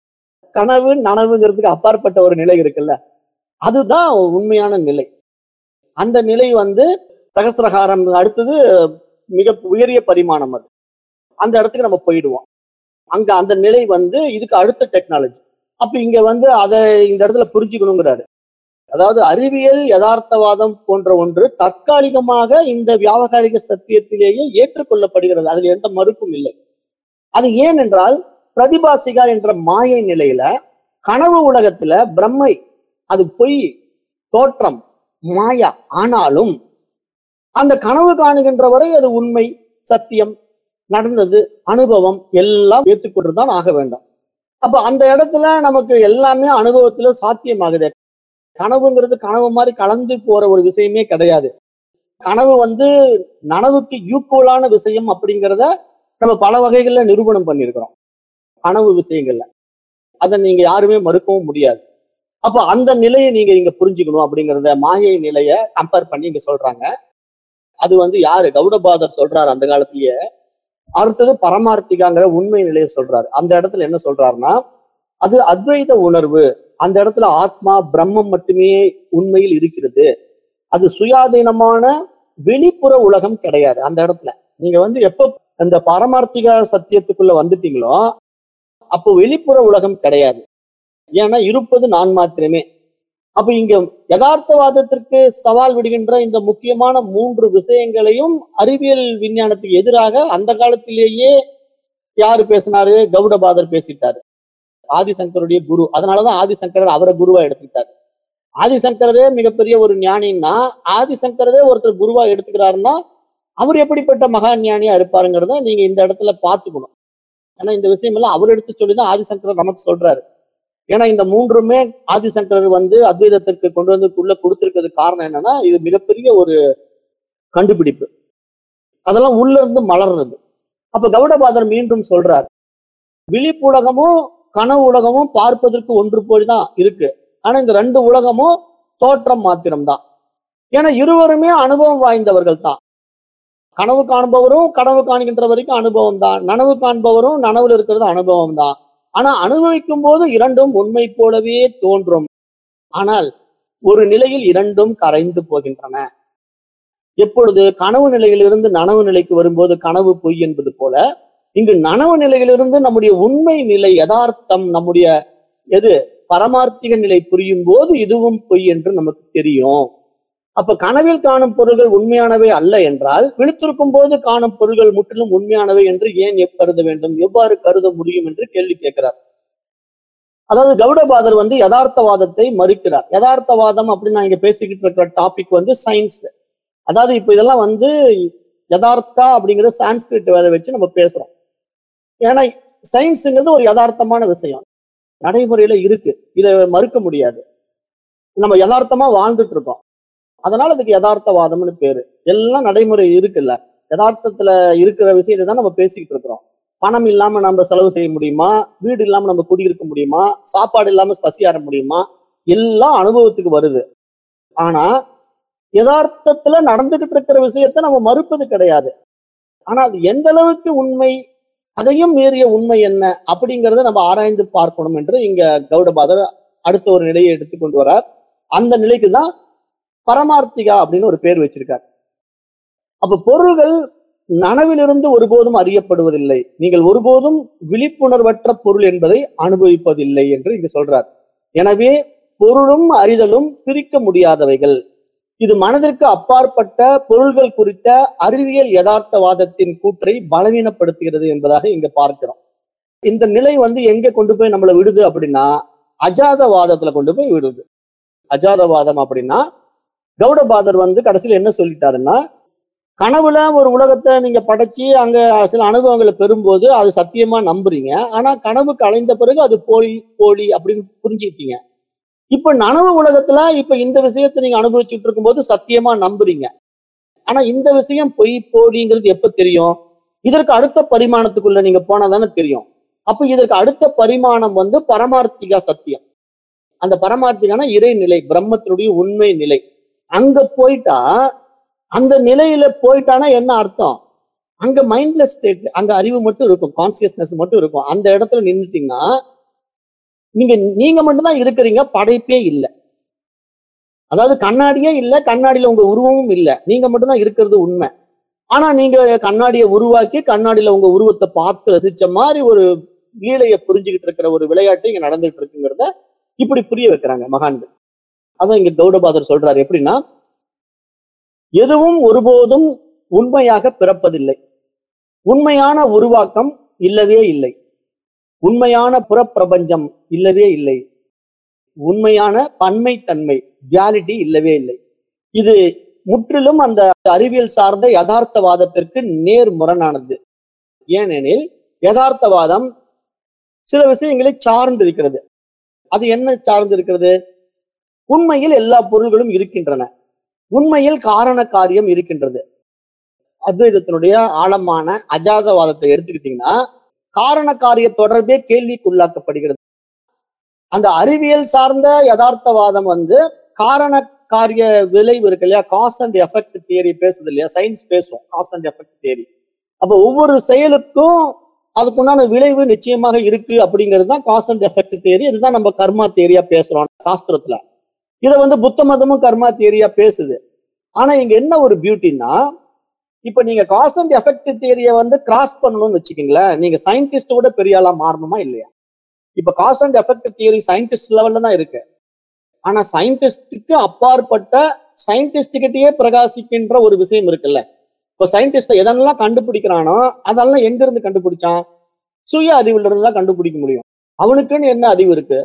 கனவு நனவுங்கிறதுக்கு அப்பாற்பட்ட ஒரு நிலை இருக்குல்ல அதுதான் உண்மையான நிலை அந்த நிலை வந்து சகசிரகாரம் அடுத்தது மிக உயரிய பரிமாணம் அது அந்த இடத்துக்கு நம்ம போயிடுவோம் அங்க அந்த நிலை வந்து இதுக்கு அடுத்த டெக்னாலஜி அப்ப இங்க வந்து அதை இந்த இடத்துல புரிஞ்சுக்கணுங்கிறாரு அதாவது அறிவியல் யதார்த்தவாதம் போன்ற ஒன்று தற்காலிகமாக இந்த வியாபகாரிக சத்தியத்திலேயே ஏற்றுக்கொள்ளப்படுகிறது அதுல எந்த மறுப்பும் இல்லை அது ஏன் என்றால் பிரதிபாசிகா என்ற மாயை நிலையில கனவு உலகத்துல பிரம்மை அது பொய் தோற்றம் மாயா ஆனாலும் அந்த கனவு காணுகின்ற வரை அது உண்மை சத்தியம் நடந்தது அனுபவம் எல்லாம் ஏற்றுக்கொண்டுதான் ஆக வேண்டும் அப்ப அந்த இடத்துல நமக்கு எல்லாமே அனுபவத்துல சாத்தியமாகுது கனவுங்கிறது கனவு மாதிரி கலந்து போற ஒரு விஷயமே கிடையாது கனவு வந்து நனவுக்கு ஈக்குவலான விஷயம் அப்படிங்கிறத நம்ம பல வகைகள்ல நிரூபணம் பண்ணியிருக்கிறோம் கனவு விஷயங்கள்ல அதை நீங்க யாருமே மறுக்கவும் முடியாது அப்ப அந்த நிலையை நீங்க இங்க புரிஞ்சுக்கணும் அப்படிங்கறத மாயை நிலைய கம்பேர் பண்ணி இங்க சொல்றாங்க அது வந்து யாரு கௌடபாதர் சொல்றாரு அந்த காலத்திலேயே அடுத்தது பரமார்த்திகாங்கிற உண்மை நிலையை சொல்றாரு அந்த இடத்துல என்ன சொல்றாருன்னா அது அத்வைத உணர்வு அந்த இடத்துல ஆத்மா பிரம்மம் மட்டுமே உண்மையில் இருக்கிறது அது சுயாதீனமான வெளிப்புற உலகம் கிடையாது அந்த இடத்துல நீங்க வந்து எப்ப அந்த பரமார்த்திக சத்தியத்துக்குள்ள வந்துட்டீங்களோ அப்போ வெளிப்புற உலகம் கிடையாது ஏன்னா இருப்பது நான் மாத்திரமே அப்ப இங்க யதார்த்தவாதத்திற்கு சவால் விடுகின்ற இந்த முக்கியமான மூன்று விஷயங்களையும் அறிவியல் விஞ்ஞானத்துக்கு எதிராக அந்த காலத்திலேயே யாரு பேசினாரு கௌடபாதர் பேசிட்டாரு ஆதிசங்கருடைய குரு அதனாலதான் ஆதிசங்கரர் அவரை குருவா எடுத்துக்கிட்டாரு ஆதிசங்கரரே மிகப்பெரிய ஒரு ஞானின்னா ஆதிசங்கரரே ஒருத்தர் குருவா எடுத்துக்கிறாருன்னா அவர் எப்படிப்பட்ட மகா ஞானியா இருப்பாருங்கிறத நீங்க இந்த இடத்துல பார்த்துக்கணும் ஏன்னா இந்த விஷயம் எல்லாம் அவர் எடுத்து சொல்லிதான் ஆதிசங்கரர் நமக்கு சொல்றாரு ஏன்னா இந்த மூன்றுமே ஆதிசங்கரர் வந்து அத்வைதத்திற்கு கொண்டு வந்து உள்ள கொடுத்திருக்கிறது காரணம் என்னன்னா இது மிகப்பெரிய ஒரு கண்டுபிடிப்பு அதெல்லாம் உள்ள இருந்து மலர்றது அப்ப கௌடபாதர் மீண்டும் சொல்றார் விழிப்பு உலகமும் கனவு உலகமும் பார்ப்பதற்கு ஒன்று போய் தான் இருக்கு ஆனா இந்த ரெண்டு உலகமும் தோற்றம் மாத்திரம்தான் ஏன்னா இருவருமே அனுபவம் வாய்ந்தவர்கள் தான் கனவு காண்பவரும் கனவு காண்கின்ற வரைக்கும் அனுபவம் தான் நனவு காண்பவரும் நனவுல இருக்கிறது அனுபவம் தான் ஆனா அனுபவிக்கும் போது இரண்டும் உண்மை போலவே தோன்றும் ஆனால் ஒரு நிலையில் இரண்டும் கரைந்து போகின்றன எப்பொழுது கனவு நிலையிலிருந்து நனவு நிலைக்கு வரும்போது கனவு பொய் என்பது போல இங்கு நனவு நிலையிலிருந்து நம்முடைய உண்மை நிலை யதார்த்தம் நம்முடைய எது பரமார்த்திக நிலை புரியும் போது இதுவும் பொய் என்று நமக்கு தெரியும் அப்ப கனவில் காணும் பொருள்கள் உண்மையானவை அல்ல என்றால் விழித்திருக்கும் போது காணும் பொருள்கள் முற்றிலும் உண்மையானவை என்று ஏன் எப் கருத வேண்டும் எவ்வாறு கருத முடியும் என்று கேள்வி கேட்கிறார் அதாவது கௌடபாதர் வந்து யதார்த்தவாதத்தை மறுக்கிறார் யதார்த்தவாதம் அப்படின்னு நான் இங்க பேசிக்கிட்டு இருக்கிற டாபிக் வந்து சயின்ஸ் அதாவது இப்ப இதெல்லாம் வந்து யதார்த்தா அப்படிங்கிற சான்ஸ்கிரிட் வேதை வச்சு நம்ம பேசுறோம் ஏன்னா சயின்ஸுங்கிறது ஒரு யதார்த்தமான விஷயம் நடைமுறையில இருக்கு இதை மறுக்க முடியாது நம்ம யதார்த்தமா வாழ்ந்துட்டு இருக்கோம் அதனால அதுக்கு யதார்த்தவாதம்னு பேரு எல்லாம் நடைமுறை இருக்குல்ல யதார்த்தத்துல இருக்கிற விஷயத்தை தான் நம்ம பேசிக்கிட்டு இருக்கிறோம் பணம் இல்லாம நம்ம செலவு செய்ய முடியுமா வீடு இல்லாம நம்ம குடியிருக்க முடியுமா சாப்பாடு இல்லாம பசியாற முடியுமா எல்லாம் அனுபவத்துக்கு வருது ஆனா யதார்த்தத்துல நடந்துகிட்டு இருக்கிற விஷயத்த நம்ம மறுப்பது கிடையாது ஆனா அது எந்த அளவுக்கு உண்மை அதையும் மீறிய உண்மை என்ன அப்படிங்கறத நம்ம ஆராய்ந்து பார்க்கணும் என்று இங்க கௌடபாதர் அடுத்த ஒரு நிலையை எடுத்து கொண்டு வரார் அந்த நிலைக்கு தான் பரமார்த்திகா அப்படின்னு ஒரு பேர் வச்சிருக்கார் அப்ப பொருள்கள் நனவிலிருந்து ஒருபோதும் அறியப்படுவதில்லை நீங்கள் ஒருபோதும் விழிப்புணர்வற்ற பொருள் என்பதை அனுபவிப்பதில்லை என்று இங்க சொல்றார் எனவே பொருளும் அறிதலும் பிரிக்க முடியாதவைகள் இது மனதிற்கு அப்பாற்பட்ட பொருள்கள் குறித்த அறிவியல் யதார்த்தவாதத்தின் கூற்றை பலவீனப்படுத்துகிறது என்பதாக இங்க பார்க்கிறோம் இந்த நிலை வந்து எங்க கொண்டு போய் நம்மளை விடுது அப்படின்னா அஜாதவாதத்துல கொண்டு போய் விடுது அஜாதவாதம் அப்படின்னா கௌடபாதர் வந்து கடைசியில் என்ன சொல்லிட்டாருன்னா கனவுல ஒரு உலகத்தை நீங்க படைச்சு அங்க சில அனுபவங்களை பெறும்போது அது சத்தியமா நம்புறீங்க ஆனா கனவு கலைந்த பிறகு அது போலி போலி அப்படின்னு புரிஞ்சுக்கிட்டீங்க இப்ப நனவு உலகத்துல இப்ப இந்த விஷயத்தை நீங்க அனுபவிச்சுட்டு இருக்கும்போது சத்தியமா நம்புறீங்க ஆனா இந்த விஷயம் பொய் போலிங்கிறது எப்ப தெரியும் இதற்கு அடுத்த பரிமாணத்துக்குள்ள நீங்க போனா தானே தெரியும் அப்ப இதற்கு அடுத்த பரிமாணம் வந்து பரமார்த்திகா சத்தியம் அந்த பரமார்த்திகான இறைநிலை பிரம்மத்தினுடைய உண்மை நிலை அங்க போயிட்டா அந்த நிலையில போயிட்டானா என்ன அர்த்தம் அங்க மைண்ட்லெஸ் ஸ்டேட் அங்க அறிவு மட்டும் இருக்கும் கான்சியஸ்னஸ் மட்டும் இருக்கும் அந்த இடத்துல நின்றுட்டீங்கன்னா நீங்க நீங்க மட்டும்தான் இருக்கிறீங்க படைப்பே இல்லை அதாவது கண்ணாடியே இல்லை கண்ணாடியில உங்க உருவமும் இல்லை நீங்க மட்டும்தான் இருக்கிறது உண்மை ஆனா நீங்க கண்ணாடியை உருவாக்கி கண்ணாடியில உங்க உருவத்தை பார்த்து ரசிச்ச மாதிரி ஒரு லீலையை புரிஞ்சுக்கிட்டு இருக்கிற ஒரு விளையாட்டு இங்க நடந்துகிட்டு இருக்குங்கிறத இப்படி புரிய வைக்கிறாங்க மகான்கள் அதான் இங்க கௌடபாதர் சொல்றாரு எப்படின்னா எதுவும் ஒருபோதும் உண்மையாக பிறப்பதில்லை உண்மையான உருவாக்கம் இல்லவே இல்லை உண்மையான புறப்பிரபஞ்சம் இல்லவே இல்லை உண்மையான பன்மைத்தன்மை ரியாலிட்டி இல்லவே இல்லை இது முற்றிலும் அந்த அறிவியல் சார்ந்த யதார்த்தவாதத்திற்கு நேர் முரணானது ஏனெனில் யதார்த்தவாதம் சில விஷயங்களை சார்ந்து இருக்கிறது அது என்ன சார்ந்து இருக்கிறது உண்மையில் எல்லா பொருள்களும் இருக்கின்றன உண்மையில் காரண காரியம் இருக்கின்றது அத்வைதத்தினுடைய ஆழமான அஜாதவாதத்தை எடுத்துக்கிட்டீங்கன்னா காரண காரிய தொடர்பே கேள்விக்குள்ளாக்கப்படுகிறது அந்த அறிவியல் சார்ந்த யதார்த்தவாதம் வந்து காரண காரிய விளைவு இருக்கு இல்லையா காஸ் அண்ட் எஃபெக்ட் தியரி பேசுது இல்லையா சயின்ஸ் பேசும் காஸ் அண்ட் எஃபெக்ட் தியரி அப்ப ஒவ்வொரு செயலுக்கும் அதுக்குண்டான விளைவு நிச்சயமாக இருக்கு அப்படிங்கிறது தான் காஸ் அண்ட் எஃபெக்ட் தியரி இதுதான் நம்ம கர்மா தியரியா பேசுறோம் சாஸ்திரத்துல இதை வந்து புத்த மதமும் கர்மா தியரியா பேசுது ஆனா இங்க என்ன ஒரு பியூட்டின்னா இப்ப நீங்க காஸ் அண்ட் எஃபெக்ட் தியரியை வந்து கிராஸ் பண்ணணும்னு வச்சுக்கீங்களேன் நீங்க சயின்டிஸ்ட் விட பெரிய ஆளா மாறணுமா இல்லையா இப்ப cause and effect theory scientist லெவல்ல தான் இருக்கு ஆனா சயின்டிஸ்டுக்கு அப்பாற்பட்ட சயின்டிஸ்ட் கிட்டயே பிரகாசிக்கின்ற ஒரு விஷயம் இருக்குல்ல இப்போ சயின்டிஸ்ட் எதெல்லாம் கண்டுபிடிக்கிறானோ அதெல்லாம் எங்க இருந்து கண்டுபிடிச்சான் சுய அறிவுல இருந்து தான் கண்டுபிடிக்க முடியும் அவனுக்குன்னு என்ன அறிவு இருக்கு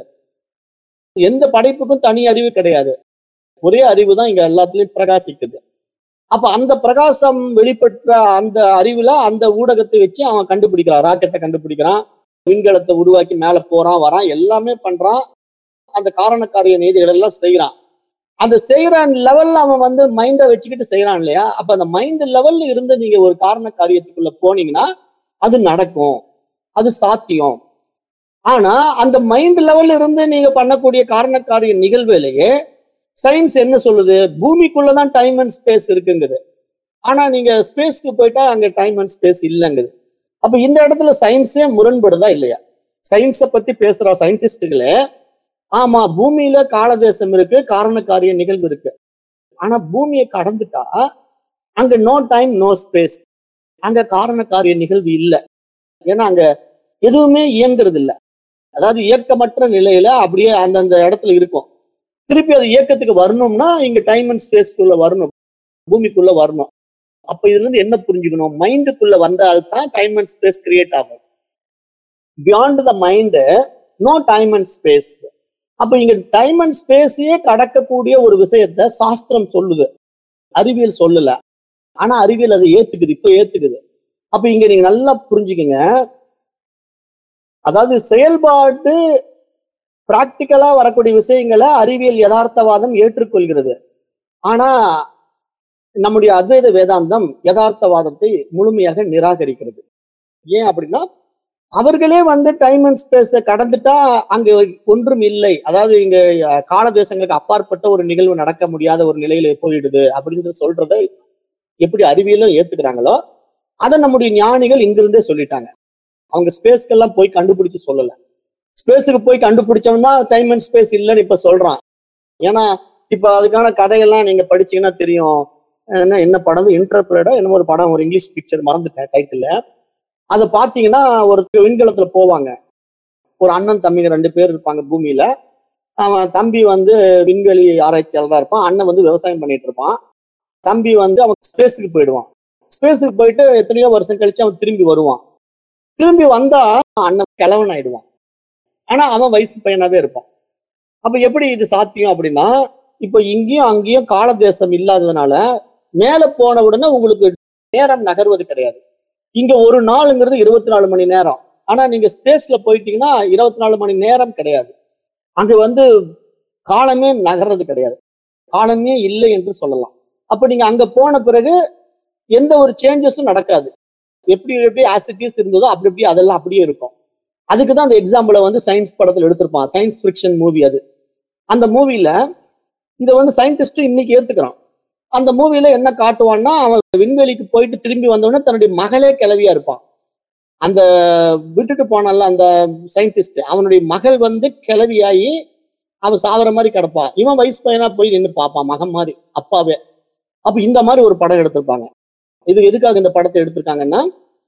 எந்த படைப்புக்கும் தனி அறிவு கிடையாது ஒரே அறிவு தான் இங்க எல்லாத்துலயும் பிரகாசிக்குது அப்ப அந்த பிரகாசம் வெளிப்பட்ட அந்த அறிவுல அந்த ஊடகத்தை வச்சு அவன் கண்டுபிடிக்கிறான் ராக்கெட்டை கண்டுபிடிக்கிறான் விண்கலத்தை உருவாக்கி மேல போறான் வரான் எல்லாமே பண்றான் அந்த காரணக்காரிய நீதிகள் எல்லாம் செய்யறான் அந்த செய்யற லெவல்ல அவன் வந்து மைண்டை வச்சுக்கிட்டு செய்யறான் இல்லையா அப்ப அந்த மைண்ட் லெவல்ல இருந்து நீங்க ஒரு காரண காரியத்துக்குள்ள போனீங்கன்னா அது நடக்கும் அது சாத்தியம் ஆனா அந்த மைண்ட் லெவல்ல இருந்து நீங்க பண்ணக்கூடிய காரணக்காரிய நிகழ்வுலையே சயின்ஸ் என்ன சொல்லுது பூமிக்குள்ளதான் டைம் அண்ட் ஸ்பேஸ் இருக்குங்குது ஆனா நீங்க ஸ்பேஸ்க்கு போயிட்டா அங்க டைம் அண்ட் ஸ்பேஸ் இல்லைங்குது அப்ப இந்த இடத்துல சயின்ஸே முரண்படுதா இல்லையா சயின்ஸை பத்தி பேசுற சயின்டிஸ்டுகளே ஆமா பூமியில காலதேசம் இருக்கு காரணக்காரிய நிகழ்வு இருக்கு ஆனா பூமியை கடந்துட்டா அங்க நோ டைம் நோ ஸ்பேஸ் அங்க காரணக்காரிய நிகழ்வு இல்லை ஏன்னா அங்க எதுவுமே இயங்குறது இல்லை அதாவது இயக்கமற்ற நிலையில அப்படியே அந்தந்த இடத்துல இருக்கும் திருப்பி அது இயக்கத்துக்கு வரணும்னா இங்க டைம் அண்ட் ஸ்பேஸ்க்குள்ள வரணும் பூமிக்குள்ள வரணும் அப்ப இதுல இருந்து என்ன புரிஞ்சுக்கணும் மைண்டுக்குள்ள வந்தால்தான் டைம் அண்ட் ஸ்பேஸ் கிரியேட் ஆகும் beyond the mind no time and space அப்ப இங்க டைம் அண்ட் ஸ்பேஸையே கடக்கக்கூடிய ஒரு விஷயத்த சாஸ்திரம் சொல்லுது அறிவியல் சொல்லல ஆனா அறிவியல் அதை ஏத்துக்குது இப்ப ஏத்துக்குது அப்ப இங்க நீங்க நல்லா புரிஞ்சுக்கங்க அதாவது செயல்பாட்டு பிராக்டிக்கலா வரக்கூடிய விஷயங்களை அறிவியல் யதார்த்தவாதம் ஏற்றுக்கொள்கிறது ஆனா நம்முடைய அத்வைத வேதாந்தம் யதார்த்தவாதத்தை முழுமையாக நிராகரிக்கிறது ஏன் அப்படின்னா அவர்களே வந்து டைம் அண்ட் ஸ்பேஸை கடந்துட்டா அங்க ஒன்றும் இல்லை அதாவது இங்க அஹ், கால தேசங்களுக்கு அப்பாற்பட்ட ஒரு நிகழ்வு நடக்க முடியாத ஒரு நிலையில போயிடுது அப்படின்னு சொல்றத எப்படி அறிவியலும் ஏத்துக்கிறாங்களோ அதை நம்முடைய ஞானிகள் இங்கிருந்தே சொல்லிட்டாங்க அவங்க ஸ்பேஸ்க்கெல்லாம் போய் கண்டுபிடிச்சு சொல்லல ஸ்பேஸுக்கு போய் கண்டுபிடிச்சவன் தான் டைம் அண்ட் ஸ்பேஸ் இல்லைன்னு இப்ப சொல்றான் ஏன்னா இப்ப அதுக்கான கதையெல்லாம் நீங்க படிச்சீங்கன்னா தெரியும் என்ன என்ன படம் இன்டர்பிரேடா என்ன ஒரு படம் ஒரு இங்கிலீஷ் பிக்சர் மறந்துட்டேன் டைட்டில் அதை பார்த்தீங்கன்னா ஒரு விண்கலத்துல போவாங்க ஒரு அண்ணன் தம்பிங்க ரெண்டு பேர் இருப்பாங்க பூமியில அவன் தம்பி வந்து விண்வெளி ஆராய்ச்சியாளராக இருப்பான் அண்ணன் வந்து விவசாயம் பண்ணிட்டு இருப்பான் தம்பி வந்து அவன் ஸ்பேஸுக்கு போயிடுவான் ஸ்பேஸுக்கு போயிட்டு எத்தனையோ வருஷம் கழிச்சு அவன் திரும்பி வருவான் திரும்பி வந்தா அண்ணன் கிழவன் ஆயிடுவான் ஆனா அவன் வயசு பையனாவே இருப்பான் அப்ப எப்படி இது சாத்தியம் அப்படின்னா இப்ப இங்கேயும் அங்கேயும் கால தேசம் இல்லாததுனால மேல போன உடனே உங்களுக்கு நேரம் நகர்வது கிடையாது இங்க ஒரு நாளுங்கிறது இருபத்தி நாலு மணி நேரம் ஆனா நீங்க ஸ்பேஸ்ல போயிட்டீங்கன்னா இருபத்தி நாலு மணி நேரம் கிடையாது அங்க வந்து காலமே நகர்றது கிடையாது காலமே இல்லை என்று சொல்லலாம் அப்ப நீங்க அங்க போன பிறகு எந்த ஒரு சேஞ்சஸும் நடக்காது எப்படி எப்படி ஆசிட்டிஸ் இருந்ததோ அப்படி எப்படி அதெல்லாம் அப்படியே இருக்கும் அதுக்கு தான் அந்த எக்ஸாம்பிளை வந்து சயின்ஸ் படத்துல எடுத்திருப்பான் சயின்ஸ் ஃபிக்ஷன் மூவி அது அந்த மூவில இதை வந்து சயின்டிஸ்டும் இன்னைக்கு ஏத்துக்கிறான் அந்த மூவில என்ன காட்டுவான்னா அவன் விண்வெளிக்கு போயிட்டு திரும்பி வந்தவொடனே தன்னுடைய மகளே கிளவியா இருப்பான் அந்த விட்டுட்டு போனான்ல அந்த சயின்டிஸ்ட் அவனுடைய மகள் வந்து கிளவியாகி அவன் சாவர மாதிரி கிடப்பான் இவன் வயசு பையனா போய் நின்று பார்ப்பான் மகன் மாதிரி அப்பாவே அப்ப இந்த மாதிரி ஒரு படம் எடுத்திருப்பாங்க இது எதுக்காக இந்த படத்தை எடுத்திருக்காங்கன்னா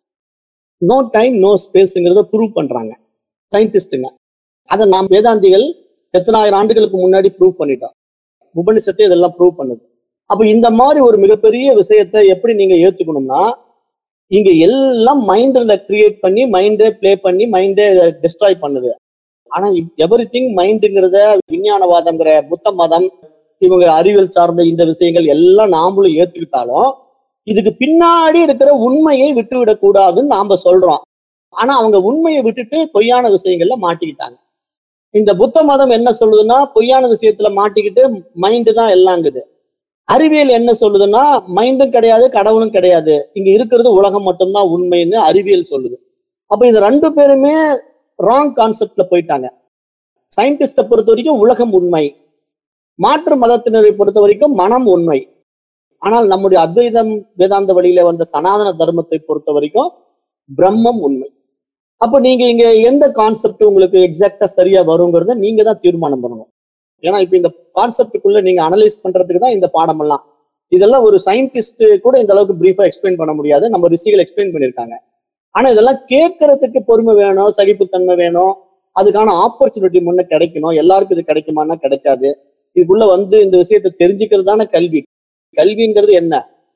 நோ டைம் நோ ஸ்பேஸ்ங்கிறத ப்ரூவ் பண்றாங்க சயின்டிஸ்டுங்க அதை நாம் வேதாந்திகள் எத்தனாயிரம் ஆண்டுகளுக்கு முன்னாடி ப்ரூவ் பண்ணிட்டோம் உபனிஷத்தை இதெல்லாம் ப்ரூவ் பண்ணுது அப்ப இந்த மாதிரி ஒரு மிகப்பெரிய விஷயத்தை எப்படி நீங்க ஏத்துக்கணும்னா இங்க எல்லாம் மைண்ட்ல கிரியேட் பண்ணி மைண்டே ப்ளே பண்ணி மைண்டே டிஸ்ட்ராய் பண்ணுது ஆனா எவ்ரி திங் மைண்டுங்கிறத விஞ்ஞானவாதம்ங்கிற புத்த மதம் இவங்க அறிவியல் சார்ந்த இந்த விஷயங்கள் எல்லாம் நாமளும் ஏத்துக்கிட்டாலும் இதுக்கு பின்னாடி இருக்கிற உண்மையை விட்டுவிடக் கூடாதுன்னு நாம சொல்றோம் ஆனா அவங்க உண்மையை விட்டுட்டு பொய்யான விஷயங்கள்ல மாட்டிக்கிட்டாங்க இந்த புத்த மதம் என்ன சொல்லுதுன்னா பொய்யான விஷயத்துல மாட்டிக்கிட்டு மைண்டு தான் எல்லாங்குது அறிவியல் என்ன சொல்லுதுன்னா மைண்டும் கிடையாது கடவுளும் கிடையாது இங்க இருக்கிறது உலகம் மட்டும்தான் உண்மைன்னு அறிவியல் சொல்லுது அப்ப இந்த ரெண்டு பேருமே ராங் கான்செப்ட்ல போயிட்டாங்க சயின்டிஸ்ட பொறுத்த வரைக்கும் உலகம் உண்மை மாற்று மதத்தினரை பொறுத்த வரைக்கும் மனம் உண்மை ஆனால் நம்முடைய அத்வைதம் வேதாந்த வழியில வந்த சனாதன தர்மத்தை பொறுத்த வரைக்கும் பிரம்மம் உண்மை அப்ப நீங்க இங்க எந்த கான்செப்ட் உங்களுக்கு எக்ஸாக்டா சரியா வருங்கிறத நீங்க தான் தீர்மானம் பண்ணணும் ஏன்னா இப்ப இந்த கான்செப்டுக்குள்ள நீங்க அனலைஸ் பண்றதுக்கு தான் இந்த பாடமெல்லாம் இதெல்லாம் ஒரு சயின்டிஸ்ட் கூட இந்த அளவுக்கு பிரீஃபா எக்ஸ்பிளைன் பண்ண முடியாது நம்ம ரிஷிகள் எக்ஸ்பிளைன் பண்ணியிருக்காங்க ஆனா இதெல்லாம் கேட்கறதுக்கு பொறுமை வேணும் சகிப்புத்தன்மை வேணும் அதுக்கான ஆப்பர்ச்சுனிட்டி முன்ன கிடைக்கணும் எல்லாருக்கும் இது கிடைக்குமான்னா கிடைக்காது இதுக்குள்ள வந்து இந்த விஷயத்தை தெரிஞ்சுக்கிறது தானே கல்வி கல்விங்கிறது என்ன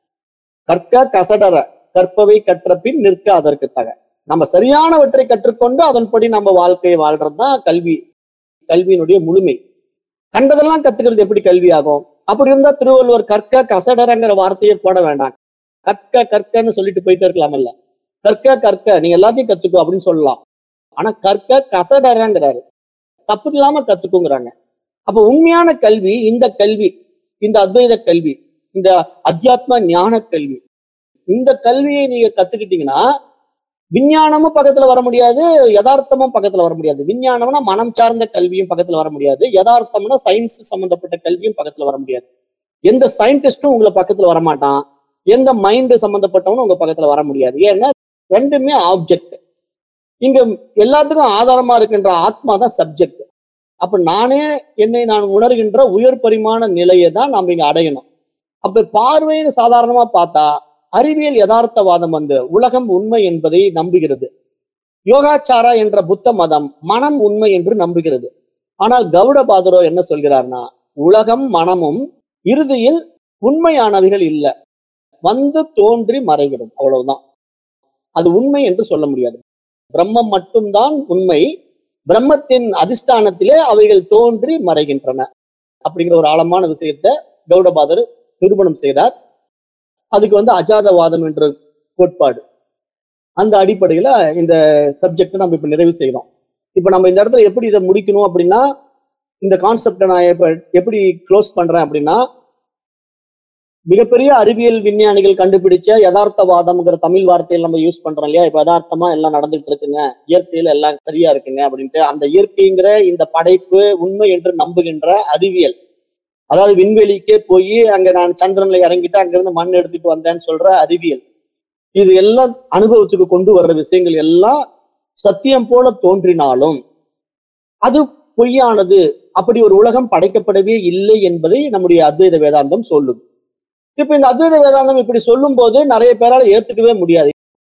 கற்க கசடற கற்பவை கற்ற பின் நிற்க அதற்கு தக நம்ம சரியானவற்றை கற்றுக்கொண்டு அதன்படி நம்ம வாழ்க்கையை வாழ்றது தான் கல்வி கல்வியினுடைய முழுமை கண்டதெல்லாம் கத்துக்கிறது எப்படி கல்வி ஆகும் அப்படி இருந்தா திருவள்ளுவர் கற்க கசடரங்கிற வார்த்தையை போட வேண்டாம் கற்க கற்கன்னு சொல்லிட்டு போயிட்டே இருக்கலாமல்ல கற்க கற்க நீங்க எல்லாத்தையும் கத்துக்கோ அப்படின்னு சொல்லலாம் ஆனா கற்க கசடரங்கிறாரு தப்பு இல்லாம கத்துக்குங்கிறாங்க அப்ப உண்மையான கல்வி இந்த கல்வி இந்த அத்வைத கல்வி இந்த அத்தியாத்ம ஞான கல்வி இந்த கல்வியை நீங்க கத்துக்கிட்டீங்கன்னா விஞ்ஞானமும் பக்கத்துல வர முடியாது யதார்த்தமும் பக்கத்துல வர முடியாது விஞ்ஞானம்னா மனம் சார்ந்த கல்வியும் பக்கத்துல வர முடியாது யதார்த்தம்னா சயின்ஸ் சம்பந்தப்பட்ட கல்வியும் பக்கத்துல வர முடியாது எந்த சயின்டிஸ்டும் உங்களை பக்கத்துல வர மாட்டான் எந்த மைண்டு சம்பந்தப்பட்டவனும் உங்க பக்கத்துல வர முடியாது ஏன்னா ரெண்டுமே ஆப்ஜெக்ட் இங்க எல்லாத்துக்கும் ஆதாரமா இருக்கின்ற ஆத்மா தான் சப்ஜெக்ட் அப்ப நானே என்னை நான் உணர்கின்ற உயர் பரிமாண நிலையை தான் நாம் இங்க அடையணும் அப்ப பார்வைன்னு சாதாரணமா பார்த்தா அறிவியல் யதார்த்தவாதம் வந்து உலகம் உண்மை என்பதை நம்புகிறது யோகாச்சாரா என்ற புத்த மதம் மனம் உண்மை என்று நம்புகிறது ஆனால் கௌடபாதரோ என்ன சொல்கிறார்னா உலகம் மனமும் இறுதியில் உண்மையானவைகள் இல்லை வந்து தோன்றி மறைகிறது அவ்வளவுதான் அது உண்மை என்று சொல்ல முடியாது பிரம்மம் மட்டும்தான் உண்மை பிரம்மத்தின் அதிஷ்டானத்திலே அவைகள் தோன்றி மறைகின்றன அப்படிங்கிற ஒரு ஆழமான விஷயத்தை கௌடபாதர் நிரூபணம் செய்தார் அதுக்கு வந்து அஜாதவாதம் என்ற கோட்பாடு அந்த அடிப்படையில இந்த சப்ஜெக்ட் நம்ம இப்ப நிறைவு செய்யறோம் இப்ப நம்ம இந்த இடத்துல எப்படி இதை முடிக்கணும் அப்படின்னா இந்த கான்செப்டை நான் இப்ப எப்படி க்ளோஸ் பண்றேன் அப்படின்னா மிகப்பெரிய அறிவியல் விஞ்ஞானிகள் கண்டுபிடிச்ச யதார்த்தவாதம்ங்கிற தமிழ் வார்த்தையில் நம்ம யூஸ் பண்றோம் இல்லையா இப்ப யதார்த்தமா எல்லாம் நடந்துட்டு இருக்குங்க இயற்கையில எல்லாம் சரியா இருக்குங்க அப்படின்ட்டு அந்த இயற்கைங்கிற இந்த படைப்பு உண்மை என்று நம்புகின்ற அறிவியல் அதாவது விண்வெளிக்கே போய் அங்க நான் சந்திரன்ல இறங்கிட்டு அங்கிருந்து மண் எடுத்துட்டு வந்தேன்னு சொல்ற அறிவியல் இது எல்லாம் அனுபவத்துக்கு கொண்டு வர்ற விஷயங்கள் எல்லாம் சத்தியம் போல தோன்றினாலும் அது பொய்யானது அப்படி ஒரு உலகம் படைக்கப்படவே இல்லை என்பதை நம்முடைய அத்வைத வேதாந்தம் சொல்லுது இப்ப இந்த அத்வைத வேதாந்தம் இப்படி சொல்லும் போது நிறைய பேரால ஏத்துக்கவே முடியாது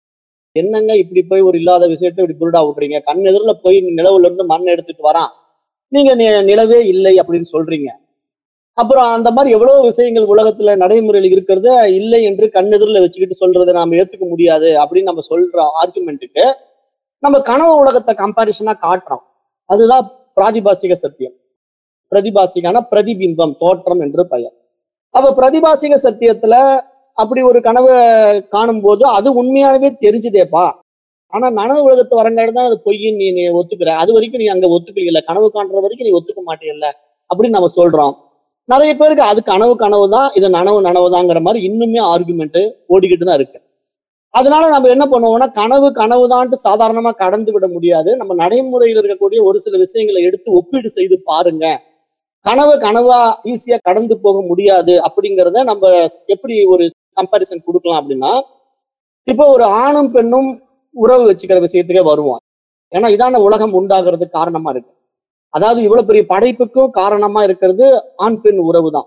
என்னங்க இப்படி போய் ஒரு இல்லாத விஷயத்தை இப்படி புருடா விட்டுறீங்க கண் எதிரில் போய் நிலவுல இருந்து மண் எடுத்துட்டு வரான் நீங்க நி- நிலவே இல்லை அப்படின்னு சொல்றீங்க அப்புறம் அந்த மாதிரி எவ்வளவு விஷயங்கள் உலகத்துல நடைமுறையில் இருக்கிறது இல்லை என்று கண்ணெதிரில் வச்சுக்கிட்டு சொல்றதை நாம ஏத்துக்க முடியாது அப்படின்னு நம்ம சொல்ற ஆர்குமெண்ட்டுக்கு நம்ம கனவு உலகத்தை கம்பாரிசனா காட்டுறோம் அதுதான் பிராதிபாசிக சத்தியம் பிரதிபாசிகான பிரதிபிம்பம் தோற்றம் என்று பெயர் அப்ப பிரதிபாசிக சத்தியத்துல அப்படி ஒரு கனவை காணும் போது அது உண்மையானவே தெரிஞ்சுதேப்பா ஆனா நனவு உலகத்து வரங்காடு தான் அது பொய்ன்னு நீ நீ ஒத்துக்கிற அது வரைக்கும் நீ அங்க ஒத்துக்கல கனவு காண்ற வரைக்கும் நீ ஒத்துக்க மாட்டேல்ல அப்படின்னு நம்ம சொல்றோம் நிறைய பேருக்கு அது கனவு கனவு தான் இது நனவு நனவு தாங்கிற மாதிரி இன்னுமே ஆர்குமெண்ட் ஓடிக்கிட்டு தான் இருக்கு அதனால நம்ம என்ன பண்ணுவோம்னா கனவு கனவு தான்ட்டு சாதாரணமா கடந்து விட முடியாது நம்ம நடைமுறையில் இருக்கக்கூடிய ஒரு சில விஷயங்களை எடுத்து ஒப்பீடு செய்து பாருங்க கனவு கனவா ஈஸியா கடந்து போக முடியாது அப்படிங்கிறத நம்ம எப்படி ஒரு கம்பாரிசன் கொடுக்கலாம் அப்படின்னா இப்போ ஒரு ஆணும் பெண்ணும் உறவு வச்சுக்கிற விஷயத்துக்கே வருவோம் ஏன்னா இதான உலகம் உண்டாகிறதுக்கு காரணமா இருக்கு அதாவது இவ்வளவு பெரிய படைப்புக்கும் காரணமா இருக்கிறது ஆண் பெண் உறவு தான்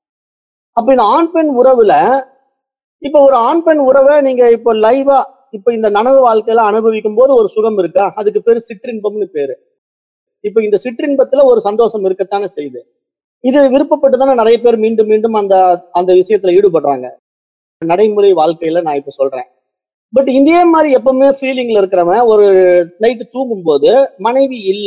அப்ப இந்த ஆண் பெண் உறவுல இப்ப ஒரு ஆண் பெண் உறவை நீங்க இப்போ லைவா இப்ப இந்த நனவு வாழ்க்கையில அனுபவிக்கும் போது ஒரு சுகம் இருக்கா அதுக்கு பேரு சிற்றின்பம்னு பேரு இப்ப இந்த சிற்றின்பத்துல ஒரு சந்தோஷம் இருக்கத்தானே செய்யுது இது விருப்பப்பட்டு தானே நிறைய பேர் மீண்டும் மீண்டும் அந்த அந்த விஷயத்துல ஈடுபடுறாங்க நடைமுறை வாழ்க்கையில நான் இப்ப சொல்றேன் பட் இதே மாதிரி எப்பவுமே ஃபீலிங்ல இருக்கிறவன் ஒரு நைட்டு தூங்கும் போது மனைவி இல்ல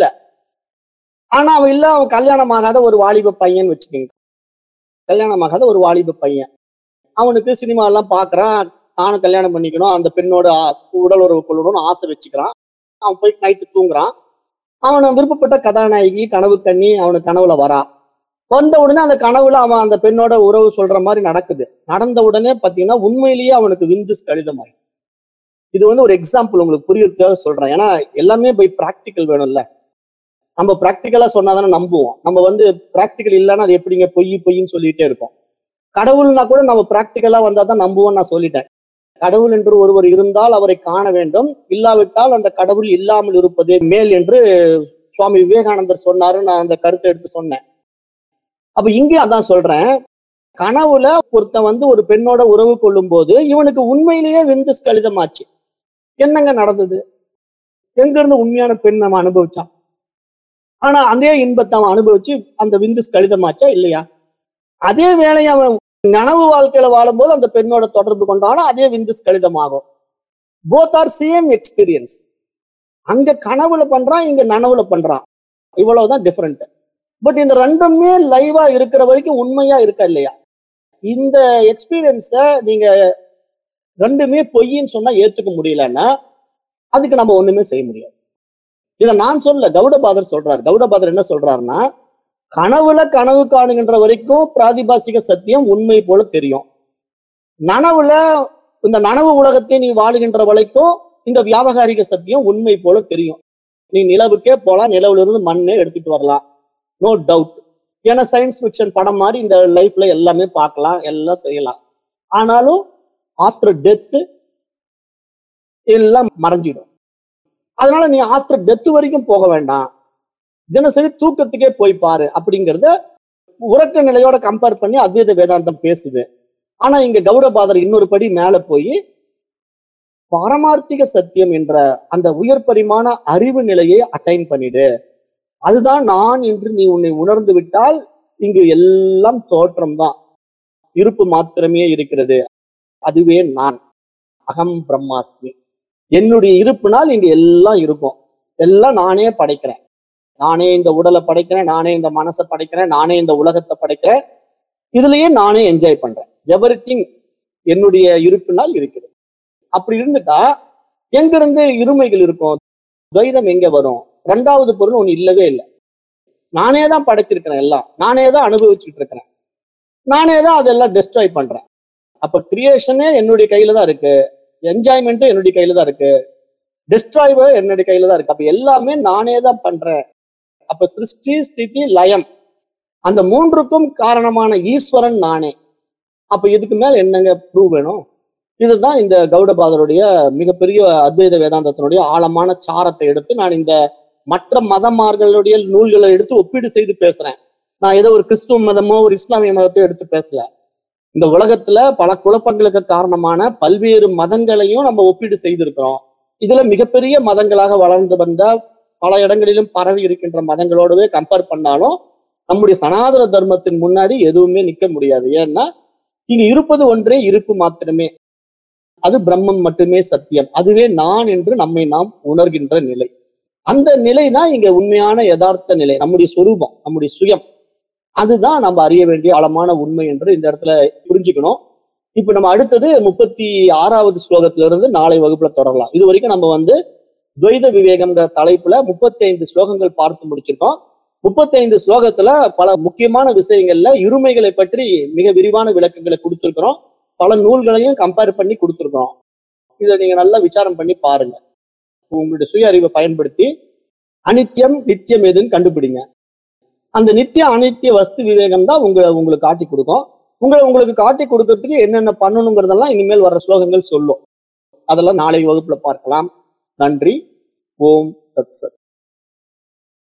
ஆனா அவன் இல்ல அவன் கல்யாணம் ஆகாத ஒரு வாலிப பையன் வச்சுக்கோங்க கல்யாணம் ஆகாத ஒரு வாலிப பையன் அவனுக்கு சினிமா எல்லாம் பாக்குறான் தானும் கல்யாணம் பண்ணிக்கணும் அந்த பெண்ணோட ஆ- உடல் உறவு கொள்ளணும்னு ஆசை வச்சுக்கிறான் அவன் போய் நைட்டு தூங்குறான் அவனை விருப்பப்பட்ட கதாநாயகி கனவு கண்ணி அவனுக்கு கனவுல வரா வந்த உடனே அந்த கனவுல அவன் அந்த பெண்ணோட உறவு சொல்ற மாதிரி நடக்குது நடந்த உடனே பாத்தீங்கன்னா உண்மையிலேயே அவனுக்கு விந்து கடிதமாய் இது வந்து ஒரு எக்ஸாம்பிள் உங்களுக்கு புரியறதுக்காக சொல்றேன் ஏன்னா எல்லாமே பை ப்ராக்டிக்கல் வேணும்ல நம்ம ப்ராக்டிக்கலா சொன்னாதானே நம்புவோம் நம்ம வந்து ப்ராக்டிக்கல் இல்லைன்னா அது எப்படிங்க பொய் பொய்ன்னு சொல்லிட்டே இருக்கோம் கடவுள்னா கூட நம்ம ப்ராக்டிக்கலா வந்தா தான் நம்புவோம் நான் சொல்லிட்டேன் கடவுள் என்று ஒருவர் இருந்தால் அவரை காண வேண்டும் இல்லாவிட்டால் அந்த கடவுள் இல்லாமல் இருப்பதே மேல் என்று சுவாமி விவேகானந்தர் சொன்னாரு நான் அந்த கருத்தை எடுத்து சொன்னேன் அப்ப இங்கே அதான் சொல்றேன் கனவுல ஒருத்தன் வந்து ஒரு பெண்ணோட உறவு கொள்ளும் போது இவனுக்கு உண்மையிலேயே விந்து கலிதமாச்சு என்னங்க நடந்தது எங்க இருந்து உண்மையான பெண் நம்ம அனுபவிச்சான் ஆனா அதே இன்பத்தை அவன் அனுபவிச்சு அந்த விந்து கலிதமாச்சா இல்லையா அதே வேலையை அவன் நனவு வாழ்க்கையில வாழும்போது அந்த பெண்ணோட தொடர்பு கொண்டானா அதே விந்து கலிதமாகும் போத் ஆர் சேம் எக்ஸ்பீரியன்ஸ் அங்க கனவுல பண்றான் இங்க நனவுல பண்றான் இவ்வளவுதான் டிஃபரெண்ட் பட் இந்த ரெண்டுமே லைவா இருக்கிற வரைக்கும் உண்மையா இருக்கா இல்லையா இந்த எக்ஸ்பீரியன்ஸ நீங்க ரெண்டுமே பொய்ன்னு சொன்னா ஏத்துக்க முடியலன்னா அதுக்கு நம்ம ஒண்ணுமே செய்ய முடியாது இதை நான் சொல்ல கௌடபாதர் சொல்றாரு கௌடபாதர் என்ன சொல்றாருன்னா கனவுல கனவு காணுகின்ற வரைக்கும் பிராதிபாசிக சத்தியம் உண்மை போல தெரியும் நனவுல இந்த நனவு உலகத்தை நீ வாழுகின்ற வரைக்கும் இந்த வியாபகாரிக சத்தியம் உண்மை போல தெரியும் நீ நிலவுக்கே போலாம் நிலவுல இருந்து மண்ணே எடுத்துட்டு வரலாம் நோ டவுட் ஏன்னா சயின்ஸ் ஃபிக்ஷன் படம் மாதிரி இந்த லைஃப்ல எல்லாமே பார்க்கலாம் எல்லாம் செய்யலாம் ஆனாலும் ஆஃப்டர் டெத்து எல்லாம் மறைஞ்சிடும் அதனால நீ ஆஃப்டர் டெத் வரைக்கும் போக வேண்டாம் தினசரி தூக்கத்துக்கே போய் பாரு அப்படிங்கறத உறக்க நிலையோட கம்பேர் பண்ணி அத்வைத வேதாந்தம் பேசுது ஆனா இங்க கௌடபாதர் இன்னொரு படி மேல போய் பாரமார்த்திக சத்தியம் என்ற அந்த உயர் பரிமாண அறிவு நிலையை அட்டைன் பண்ணிடு அதுதான் நான் என்று நீ உன்னை உணர்ந்து விட்டால் இங்கு எல்லாம் தோற்றம் தான் இருப்பு மாத்திரமே இருக்கிறது அதுவே நான் அகம் பிரம்மாஸ்மி என்னுடைய இருப்புனால் இங்க எல்லாம் இருக்கும் எல்லாம் நானே படைக்கிறேன் நானே இந்த உடலை படைக்கிறேன் நானே இந்த மனசை படைக்கிறேன் நானே இந்த உலகத்தை படைக்கிறேன் இதுலயே நானே என்ஜாய் பண்றேன் எவ்ரி என்னுடைய இருப்பினால் இருக்குது அப்படி இருந்துட்டா எங்கிருந்து இருமைகள் இருக்கும் துவைதம் எங்க வரும் ரெண்டாவது பொருள் ஒண்ணு இல்லவே இல்லை நானே தான் படைச்சிருக்கிறேன் எல்லாம் நானே தான் அனுபவிச்சுட்டு இருக்கிறேன் நானே தான் அதெல்லாம் டெஸ்ட்ராய் பண்றேன் அப்ப கிரியேஷனே என்னுடைய கையில தான் இருக்கு என்ஜாய்மெண்ட்டும் என்னுடைய கையில தான் இருக்கு டிஸ்ட்ராய்வோ என்னுடைய கையில தான் இருக்கு அப்ப எல்லாமே நானே தான் பண்றேன் அப்ப சிருஷ்டி ஸ்திதி லயம் அந்த மூன்றுக்கும் காரணமான ஈஸ்வரன் நானே அப்ப இதுக்கு மேல என்னங்க ப்ரூவ் வேணும் இதுதான் இந்த கௌடபாதருடைய மிகப்பெரிய அத்வைத வேதாந்தத்தினுடைய ஆழமான சாரத்தை எடுத்து நான் இந்த மற்ற மதமார்களுடைய நூல்களை எடுத்து ஒப்பீடு செய்து பேசுறேன் நான் ஏதோ ஒரு கிறிஸ்துவ மதமோ ஒரு இஸ்லாமிய மதத்தையோ எடுத்து பேசல இந்த உலகத்துல பல குழப்பங்களுக்கு காரணமான பல்வேறு மதங்களையும் நம்ம ஒப்பீடு செய்திருக்கிறோம் இதுல மிகப்பெரிய மதங்களாக வளர்ந்து வந்த பல இடங்களிலும் பரவி இருக்கின்ற மதங்களோடவே கம்பேர் பண்ணாலும் நம்முடைய சனாதன தர்மத்தின் முன்னாடி எதுவுமே நிக்க முடியாது ஏன்னா இங்க இருப்பது ஒன்றே இருப்பு மாத்திரமே அது பிரம்மம் மட்டுமே சத்தியம் அதுவே நான் என்று நம்மை நாம் உணர்கின்ற நிலை அந்த நிலை தான் இங்க உண்மையான யதார்த்த நிலை நம்முடைய சொரூபம் நம்முடைய சுயம் அதுதான் நம்ம அறிய வேண்டிய ஆழமான உண்மை என்று இந்த இடத்துல புரிஞ்சுக்கணும் இப்ப நம்ம அடுத்தது முப்பத்தி ஆறாவது ஸ்லோகத்துல இருந்து நாளை வகுப்புல தொடரலாம் இது வரைக்கும் நம்ம வந்து துவைத விவேகம்ங்கிற தலைப்புல முப்பத்தி ஐந்து ஸ்லோகங்கள் பார்த்து முடிச்சிருக்கோம் முப்பத்தி ஐந்து ஸ்லோகத்துல பல முக்கியமான விஷயங்கள்ல இருமைகளை பற்றி மிக விரிவான விளக்கங்களை கொடுத்திருக்கிறோம் பல நூல்களையும் கம்பேர் பண்ணி கொடுத்திருக்கிறோம் இதை நீங்க நல்லா விசாரம் பண்ணி பாருங்க உங்களுடைய சுய அறிவை பயன்படுத்தி அனித்தியம் நித்தியம் எதுன்னு கண்டுபிடிங்க அந்த நித்திய அனித்திய வஸ்து விவேகம் தான் உங்களை உங்களுக்கு காட்டி கொடுக்கும் உங்களை உங்களுக்கு காட்டி கொடுக்கறதுக்கு என்னென்ன பண்ணணுங்கிறதெல்லாம் இனிமேல் வர்ற ஸ்லோகங்கள் சொல்லும் அதெல்லாம் நாளை வகுப்புல பார்க்கலாம் நன்றி ஓம் தத் சத்